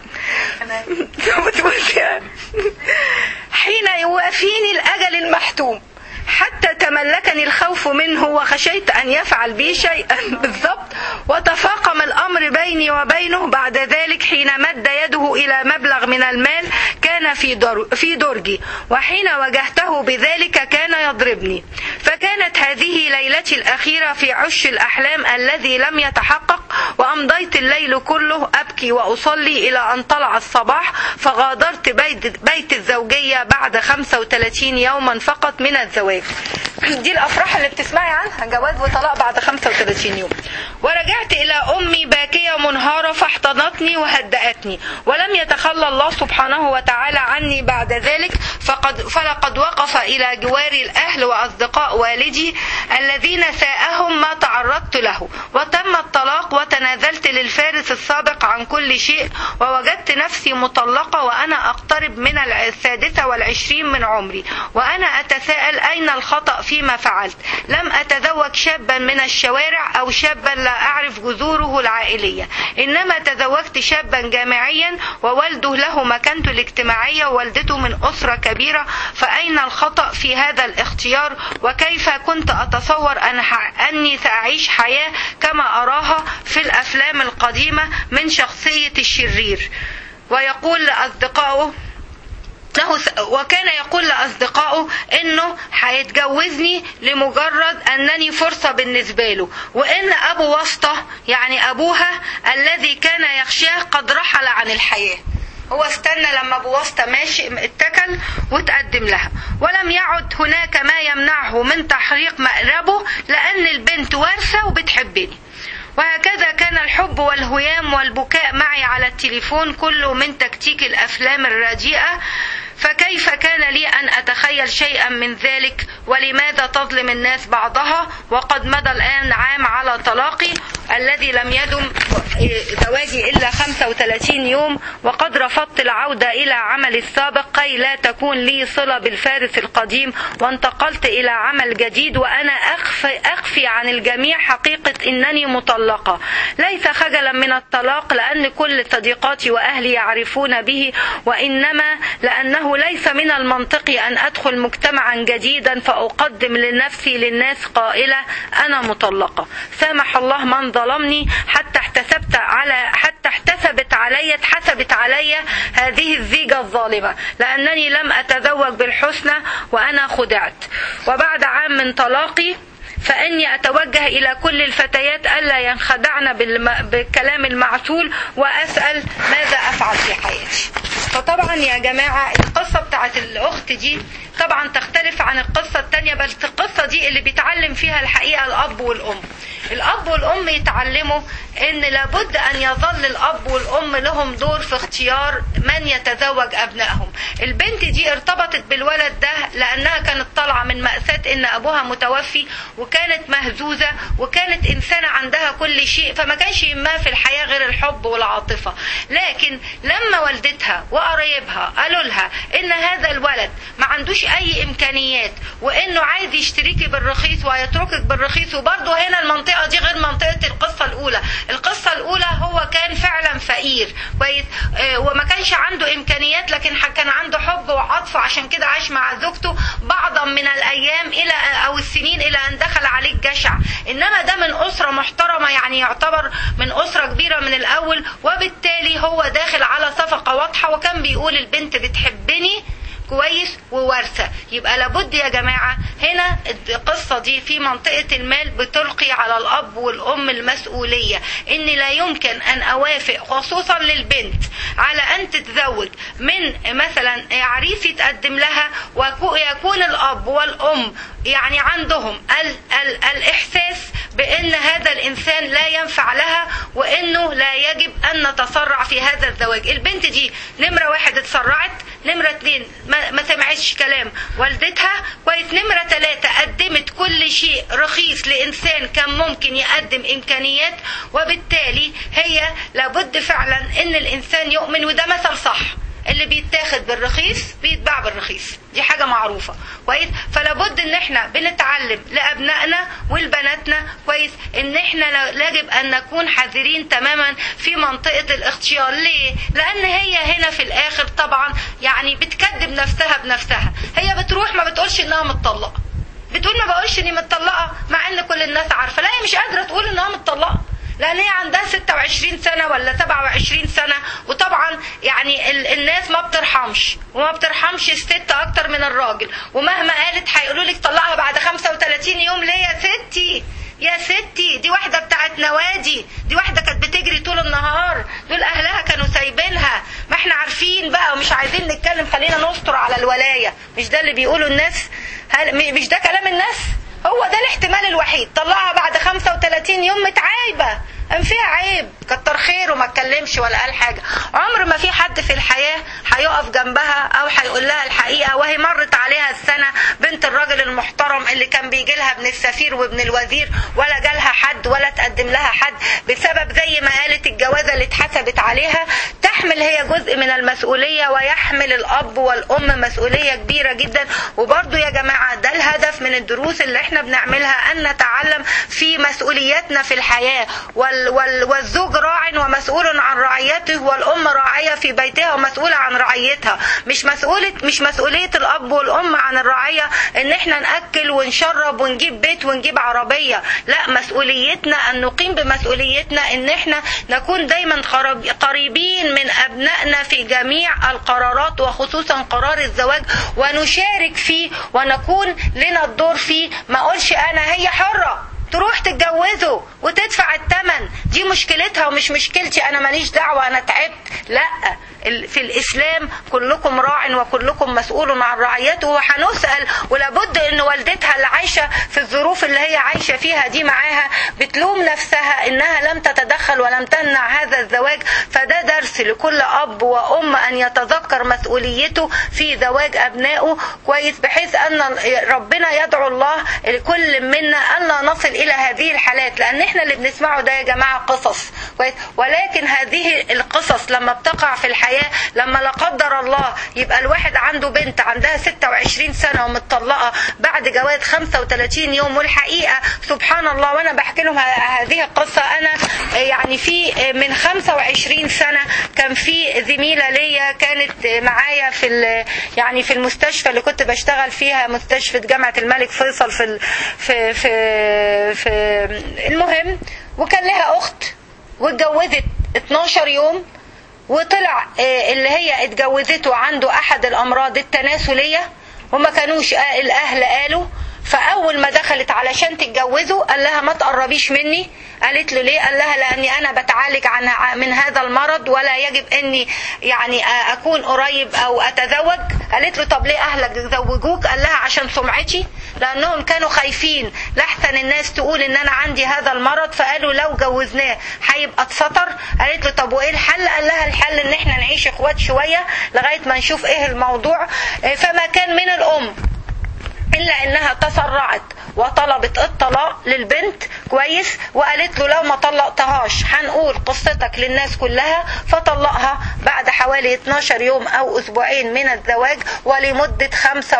S1: حين يوافيني الأجل المحتوم حتى تملكني الخوف منه وخشيت أن يفعل بي شيئا بالضبط وتفاقم الأمر بيني وبينه بعد ذلك حين مد يده إلى مبلغ من المال كان في, در في درجي وحين واجهته بذلك كان يضربني فكانت هذه ليلتي الأخيرة في عش الأحلام الذي لم يتحقق وأمضيت الليل كله أبكي وأصلي إلى أن طلع الصباح فغادرت بيت, بيت الزوجية بعد 35 يوما فقط من الزواج دي الافراح اللي بتسمعي عنها جواز وطلاق بعد 35 يوم ورجعت الى امي باكيه منهاره فاحتضنتني وهدأتني ولم يتخلى الله سبحانه وتعالى عني بعد ذلك فقد فلقد وقف الى جواري الاهل واصدقاء والدي الذين ساءهم ما تعرضت له وتم الطلاق وتنازلت للفارس السابق عن كل شيء ووجدت نفسي مطلقه وانا اقترب من السادسه والعشرين من عمري وانا اتساءل اين الخطأ فيما فعلت لم أتزوج شابا من الشوارع أو شابا لا أعرف جذوره العائلية إنما تزوجت شابا جامعيا ووالده له مكانته الاجتماعية ووالدته من أسرة كبيرة فأين الخطأ في هذا الاختيار وكيف كنت أتصور أن أني سأعيش حياة كما أراها في الأفلام القديمة من شخصية الشرير ويقول لأصدقائه له وكان يقول لأصدقائه إنه هيتجوزني لمجرد أنني فرصة بالنسبة له وإن أبو واسطة يعني أبوها الذي كان يخشاه قد رحل عن الحياة هو استنى لما ابو واسطه ماشي اتكل وتقدم لها ولم يعد هناك ما يمنعه من تحقيق مقربه لان البنت وارثه وبتحبني وهكذا كان الحب والهيام والبكاء معي على التليفون كله من تكتيك الافلام الرديئه فكيف كان لي ان اتخيل شيئا من ذلك ولماذا تظلم الناس بعضها وقد مضى الان عام على طلاقي الذي لم يدم زواجي إلا 35 يوم وقد رفضت العودة إلى عملي السابق كي لا تكون لي صلة بالفارس القديم وانتقلت إلى عمل جديد وأنا أخفي, أخفي عن الجميع حقيقة أنني مطلقة ليس خجلا من الطلاق لأن كل صديقاتي وأهلي يعرفون به وإنما لأنه ليس من المنطقي أن أدخل مجتمعا جديدا فأقدم لنفسي للناس قائلة أنا مطلقة سامح الله من ظلمني حتى احتسبت على حتى احتسبت علي اتحسبت علي هذه الزيجة الظالمة لأنني لم أتزوج بالحسنى وأنا خدعت وبعد عام من طلاقي فإني أتوجه إلى كل الفتيات ألا ينخدعن بالم... بالكلام المعسول وأسأل ماذا أفعل في حياتي فطبعا يا جماعة القصة بتاعت الأخت دي طبعا تختلف عن القصة التانية بل القصة دي اللي بيتعلم فيها الحقيقة الأب والأم الأب والأم يتعلموا ان لابد ان يظل الاب والام لهم دور في اختيار من يتزوج ابنائهم البنت دي ارتبطت بالولد ده لانها كانت طالعه من ماساه ان ابوها متوفي وكانت مهزوزه وكانت انسانه عندها كل شيء فما كانش يهمها في الحياه غير الحب والعاطفه لكن لما والدتها وقرايبها قالوا لها ان هذا الولد ما عندوش اي امكانيات وانه عايز يشتريكي بالرخيص ويتركك بالرخيص وبرضه هنا المنطقه دي غير منطقه القصه الاولى القصة الأولى هو كان فعلا فقير كويس وما كانش عنده إمكانيات لكن كان عنده حب وعطف عشان كده عاش مع زوجته بعضا من الأيام إلى أو السنين إلى أن دخل عليه الجشع إنما ده من أسرة محترمة يعني يعتبر من أسرة كبيرة من الأول وبالتالي هو داخل على صفقة واضحة وكان بيقول البنت بتحبني كويس وورثه يبقى لابد يا جماعه هنا القصه دي في منطقه المال بتلقي على الاب والام المسؤوليه ان لا يمكن ان اوافق خصوصا للبنت على ان تتزوج من مثلا عريس يتقدم لها ويكون الاب والام يعني عندهم ال ال الاحساس بان هذا الانسان لا ينفع لها وانه لا يجب ان نتسرع في هذا الزواج البنت دي نمره واحد اتسرعت نمرة اتنين ما, ما سمعتش كلام والدتها كويس نمرة تلاتة قدمت كل شيء رخيص لإنسان كان ممكن يقدم إمكانيات وبالتالي هي لابد فعلا إن الإنسان يؤمن وده مثل صح اللي بيتاخد بالرخيص بيتباع بالرخيص دي حاجه معروفه كويس فلابد ان احنا بنتعلم لابنائنا ولبناتنا كويس ان احنا يجب ان نكون حذرين تماما في منطقه الاختيار ليه لان هي هنا في الاخر طبعا يعني بتكذب نفسها بنفسها هي بتروح ما بتقولش انها متطلقه بتقول ما بقولش اني متطلقه مع ان كل الناس عارفه لا هي مش قادره تقول انها متطلقه لان هي عندها 26 سنه ولا 27 سنه وطبعا يعني ال الناس ما بترحمش وما بترحمش الست اكتر من الراجل ومهما قالت هيقولوا لك طلقها بعد 35 يوم ليه يا ستي يا ستي دي واحدة بتاعت نوادي دي واحدة كانت بتجري طول النهار دول أهلها كانوا سايبينها ما احنا عارفين بقى ومش عايزين نتكلم خلينا نستر على الولاية مش ده اللي بيقوله الناس هل مش ده كلام الناس هو ده الاحتمال الوحيد طلعها بعد 35 يوم متعايبة ام فيها عيب كتر خيره ما اتكلمش ولا قال حاجه عمر ما في حد في الحياه هيقف جنبها او هيقول لها الحقيقه وهي مرت عليها السنه بنت الراجل المحترم اللي كان بيجي لها ابن السفير وابن الوزير ولا جالها حد ولا تقدم لها حد بسبب زي ما قالت الجوازه اللي اتحسبت عليها تحمل هي جزء من المسؤوليه ويحمل الاب والام مسؤوليه كبيره جدا وبرضو يا جماعه ده الهدف من الدروس اللي احنا بنعملها ان نتعلم في مسؤولياتنا في الحياه وال وال والزوج راع ومسؤول عن رعيته والأم راعية في بيتها ومسؤولة عن رعيتها مش مسؤولة مش مسؤولية الأب والأم عن الرعية إن إحنا نأكل ونشرب ونجيب بيت ونجيب عربية لا مسؤوليتنا أن نقيم بمسؤوليتنا إن إحنا نكون دايما قريبين من أبنائنا في جميع القرارات وخصوصا قرار الزواج ونشارك فيه ونكون لنا الدور فيه ما أقولش أنا هي حرة تروح تتجوزه وتدفع الثمن دي مشكلتها ومش مشكلتي انا ماليش دعوه انا تعبت لا ال- في الاسلام كلكم راع وكلكم مسؤول عن رعيته وهنسال ولابد ان والدتها اللي عايشه في الظروف اللي هي عايشه فيها دي معاها بتلوم نفسها انها لم تتدخل ولم تمنع هذا الزواج فده درس لكل اب وام ان يتذكر مسؤوليته في زواج ابنائه كويس بحيث ان ربنا يدعو الله لكل منا ان لا نصل الى هذه الحالات لان احنا اللي بنسمعه ده يا جماعه قصص كويس ولكن هذه القصص لما بتقع في الحياه لما لا قدر الله يبقى الواحد عنده بنت عندها 26 سنه ومتطلقه بعد جواز 35 يوم والحقيقه سبحان الله وانا بحكي لهم ه- هذه القصه انا يعني في من 25 سنه كان في زميله ليا كانت معايا في ال- يعني في المستشفى اللي كنت بشتغل فيها مستشفى جامعه الملك فيصل في ال- في في, في المهم وكان لها اخت واتجوزت 12 يوم وطلع آه، اللي هي اتجوزته عنده احد الامراض التناسليه وما كانوش آه، الاهل قالوا فاول ما دخلت علشان تتجوزه قال لها ما تقربيش مني قالت له ليه قال لها لاني انا بتعالج عن من هذا المرض ولا يجب اني يعني آه، اكون قريب او اتزوج قالت له طب ليه اهلك زوجوك قال لها عشان سمعتي لانهم كانوا خايفين لاحسن الناس تقول ان انا عندي هذا المرض فقالوا لو جوزناه هيبقى اتستر قالت له طب وايه الحل قال لها الحل ان احنا نعيش اخوات شويه لغايه ما نشوف ايه الموضوع آه، فما كان من الام الا انها تسرعت وطلبت الطلاق للبنت كويس وقالت له لو ما طلقتهاش هنقول قصتك للناس كلها فطلقها بعد حوالي 12 يوم او اسبوعين من الزواج ولمدة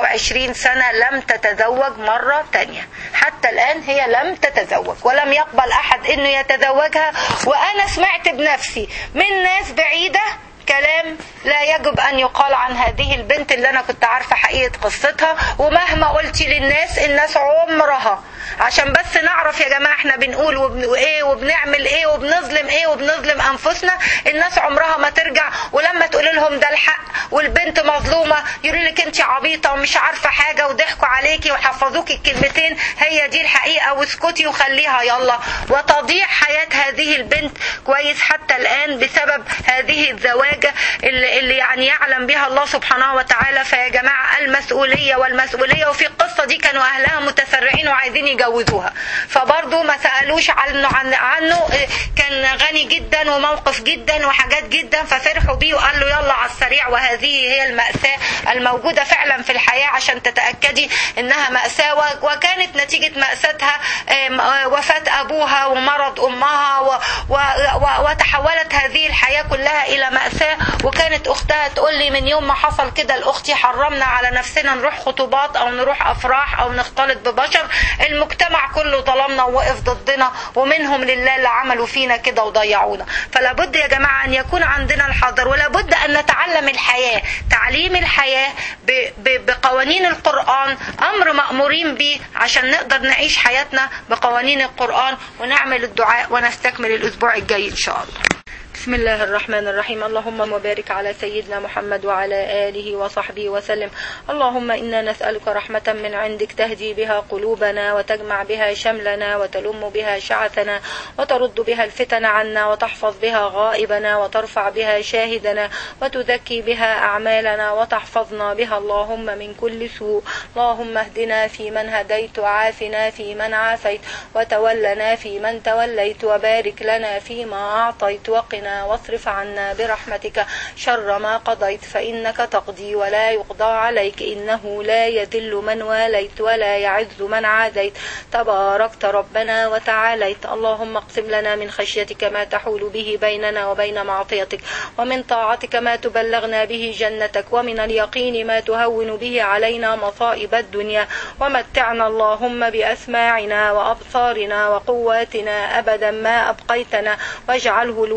S1: 25 سنة لم تتزوج مرة تانية حتى الان هي لم تتزوج ولم يقبل احد انه يتزوجها وانا سمعت بنفسي من ناس بعيدة كلام لا يجب ان يقال عن هذه البنت اللي انا كنت عارفه حقيقه قصتها ومهما قلتي للناس الناس عمرها عشان بس نعرف يا جماعه احنا بنقول وبن... ايه وبنعمل ايه وبنظلم ايه وبنظلم انفسنا الناس عمرها ما ترجع ولما تقول لهم ده الحق والبنت مظلومه يقولوا لك انت عبيطه ومش عارفه حاجه وضحكوا عليكي وحفظوكي الكلمتين هي دي الحقيقه واسكتي وخليها يلا وتضيع حياه هذه البنت كويس حتى الان بسبب هذه الزواجه اللي, اللي يعني يعلم بها الله سبحانه وتعالى فيا جماعه المسؤوليه والمسؤوليه وفي القصه دي كانوا اهلها متسرعين وعايزين يجوزوها فبرضه ما سالوش عنه عن عنه إيه، كان غني جدا وموقف جدا وحاجات جدا ففرحوا بيه وقال له يلا على السريع وهذه هي المأساة الموجودة فعلا في الحياة عشان تتأكدي انها مأساة و- وكانت نتيجة مأساتها آم، آه، وفاة ابوها ومرض امها و- و- و- وتحولت هذه الحياة كلها الى مأساة وكانت اختها تقول لي من يوم ما حصل كده لاختي حرمنا على نفسنا نروح خطوبات او نروح افراح او نختلط ببشر المجتمع كله ظلمنا ووقف ضدنا ومنهم لله اللي عملوا فينا كده وضيعونا فلا بد يا جماعه ان يكون عندنا الحذر ولا بد ان نتعلم الحياه تعليم الحياه ب- ب- بقوانين القران امر مامورين به عشان نقدر نعيش حياتنا بقوانين القران ونعمل الدعاء ونستكمل الاسبوع الجاي ان شاء الله بسم الله الرحمن الرحيم اللهم وبارك على سيدنا محمد وعلى آله وصحبه وسلم اللهم إنا نسألك رحمة من عندك تهدي بها قلوبنا وتجمع بها شملنا وتلم بها شعثنا وترد بها الفتن عنا وتحفظ بها غائبنا وترفع بها شاهدنا وتزكي بها أعمالنا وتحفظنا بها اللهم من كل سوء اللهم اهدنا في من هديت وعافنا في من عافيت وتولنا في من توليت وبارك لنا فيما أعطيت وقنا واصرف عنا برحمتك شر ما قضيت فإنك تقضي ولا يقضى عليك إنه لا يذل من واليت ولا يعز من عاديت تباركت ربنا وتعاليت اللهم اقسم لنا من خشيتك ما تحول به بيننا وبين معصيتك ومن طاعتك ما تبلغنا به جنتك ومن اليقين ما تهون به علينا مصائب الدنيا ومتعنا اللهم بأسماعنا وأبصارنا وقواتنا أبدا ما أبقيتنا واجعله الوارث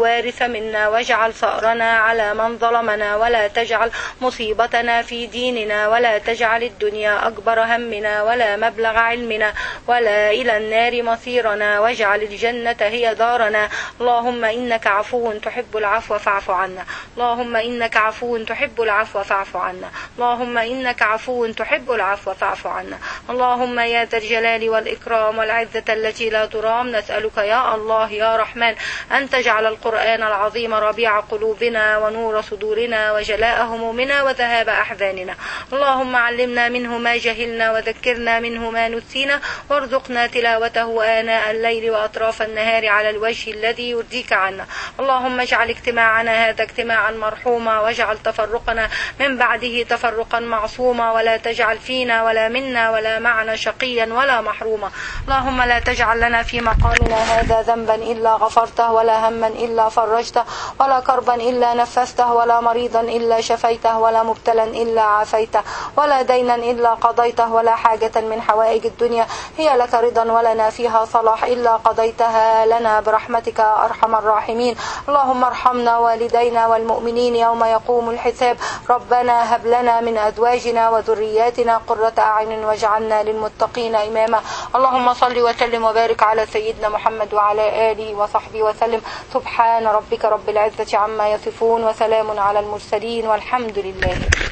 S1: منا واجعل ثأرنا على من ظلمنا ولا تجعل مصيبتنا في ديننا ولا تجعل الدنيا أكبر همنا ولا مبلغ علمنا ولا إلى النار مصيرنا واجعل الجنة هي دارنا اللهم إنك عفو تحب العفو فاعف عنا اللهم إنك عفو تحب العفو فاعف عنا اللهم إنك عفو تحب العفو فاعف عنا اللهم يا ذا الجلال والإكرام والعزة التي لا ترام نسألك يا الله يا رحمن أن تجعل القرآن العظيم ربيع قلوبنا ونور صدورنا وجلاء همومنا وذهاب أحزاننا اللهم علمنا منه ما جهلنا وذكرنا منه ما نسينا وارزقنا تلاوته آناء الليل وأطراف النهار على الوجه الذي يرضيك عنا اللهم اجعل اجتماعنا هذا اجتماعا مرحوما واجعل تفرقنا من بعده تفرقا معصوما ولا تجعل فينا ولا منا ولا معنا شقيا ولا محروما اللهم لا تجعل لنا في مقامنا هذا ذنبا إلا غفرته ولا هما إلا فرجته ولا كربا إلا نفسته ولا مريضا إلا شفيته ولا مبتلا إلا عافيته ولا دينا إلا قضيته ولا حاجة من حوائج الدنيا هي لك رضا ولنا فيها صلاح إلا قضيتها لنا برحمتك يا أرحم الراحمين اللهم ارحمنا والدينا والمؤمنين يوم يقوم الحساب ربنا هب لنا من أزواجنا وذرياتنا قرة أعين واجعلنا للمتقين إماما اللهم صل وسلم وبارك على سيدنا محمد وعلى آله وصحبه وسلم سبحان ربك رب العزة عما يصفون وسلام على المرسلين والحمد لله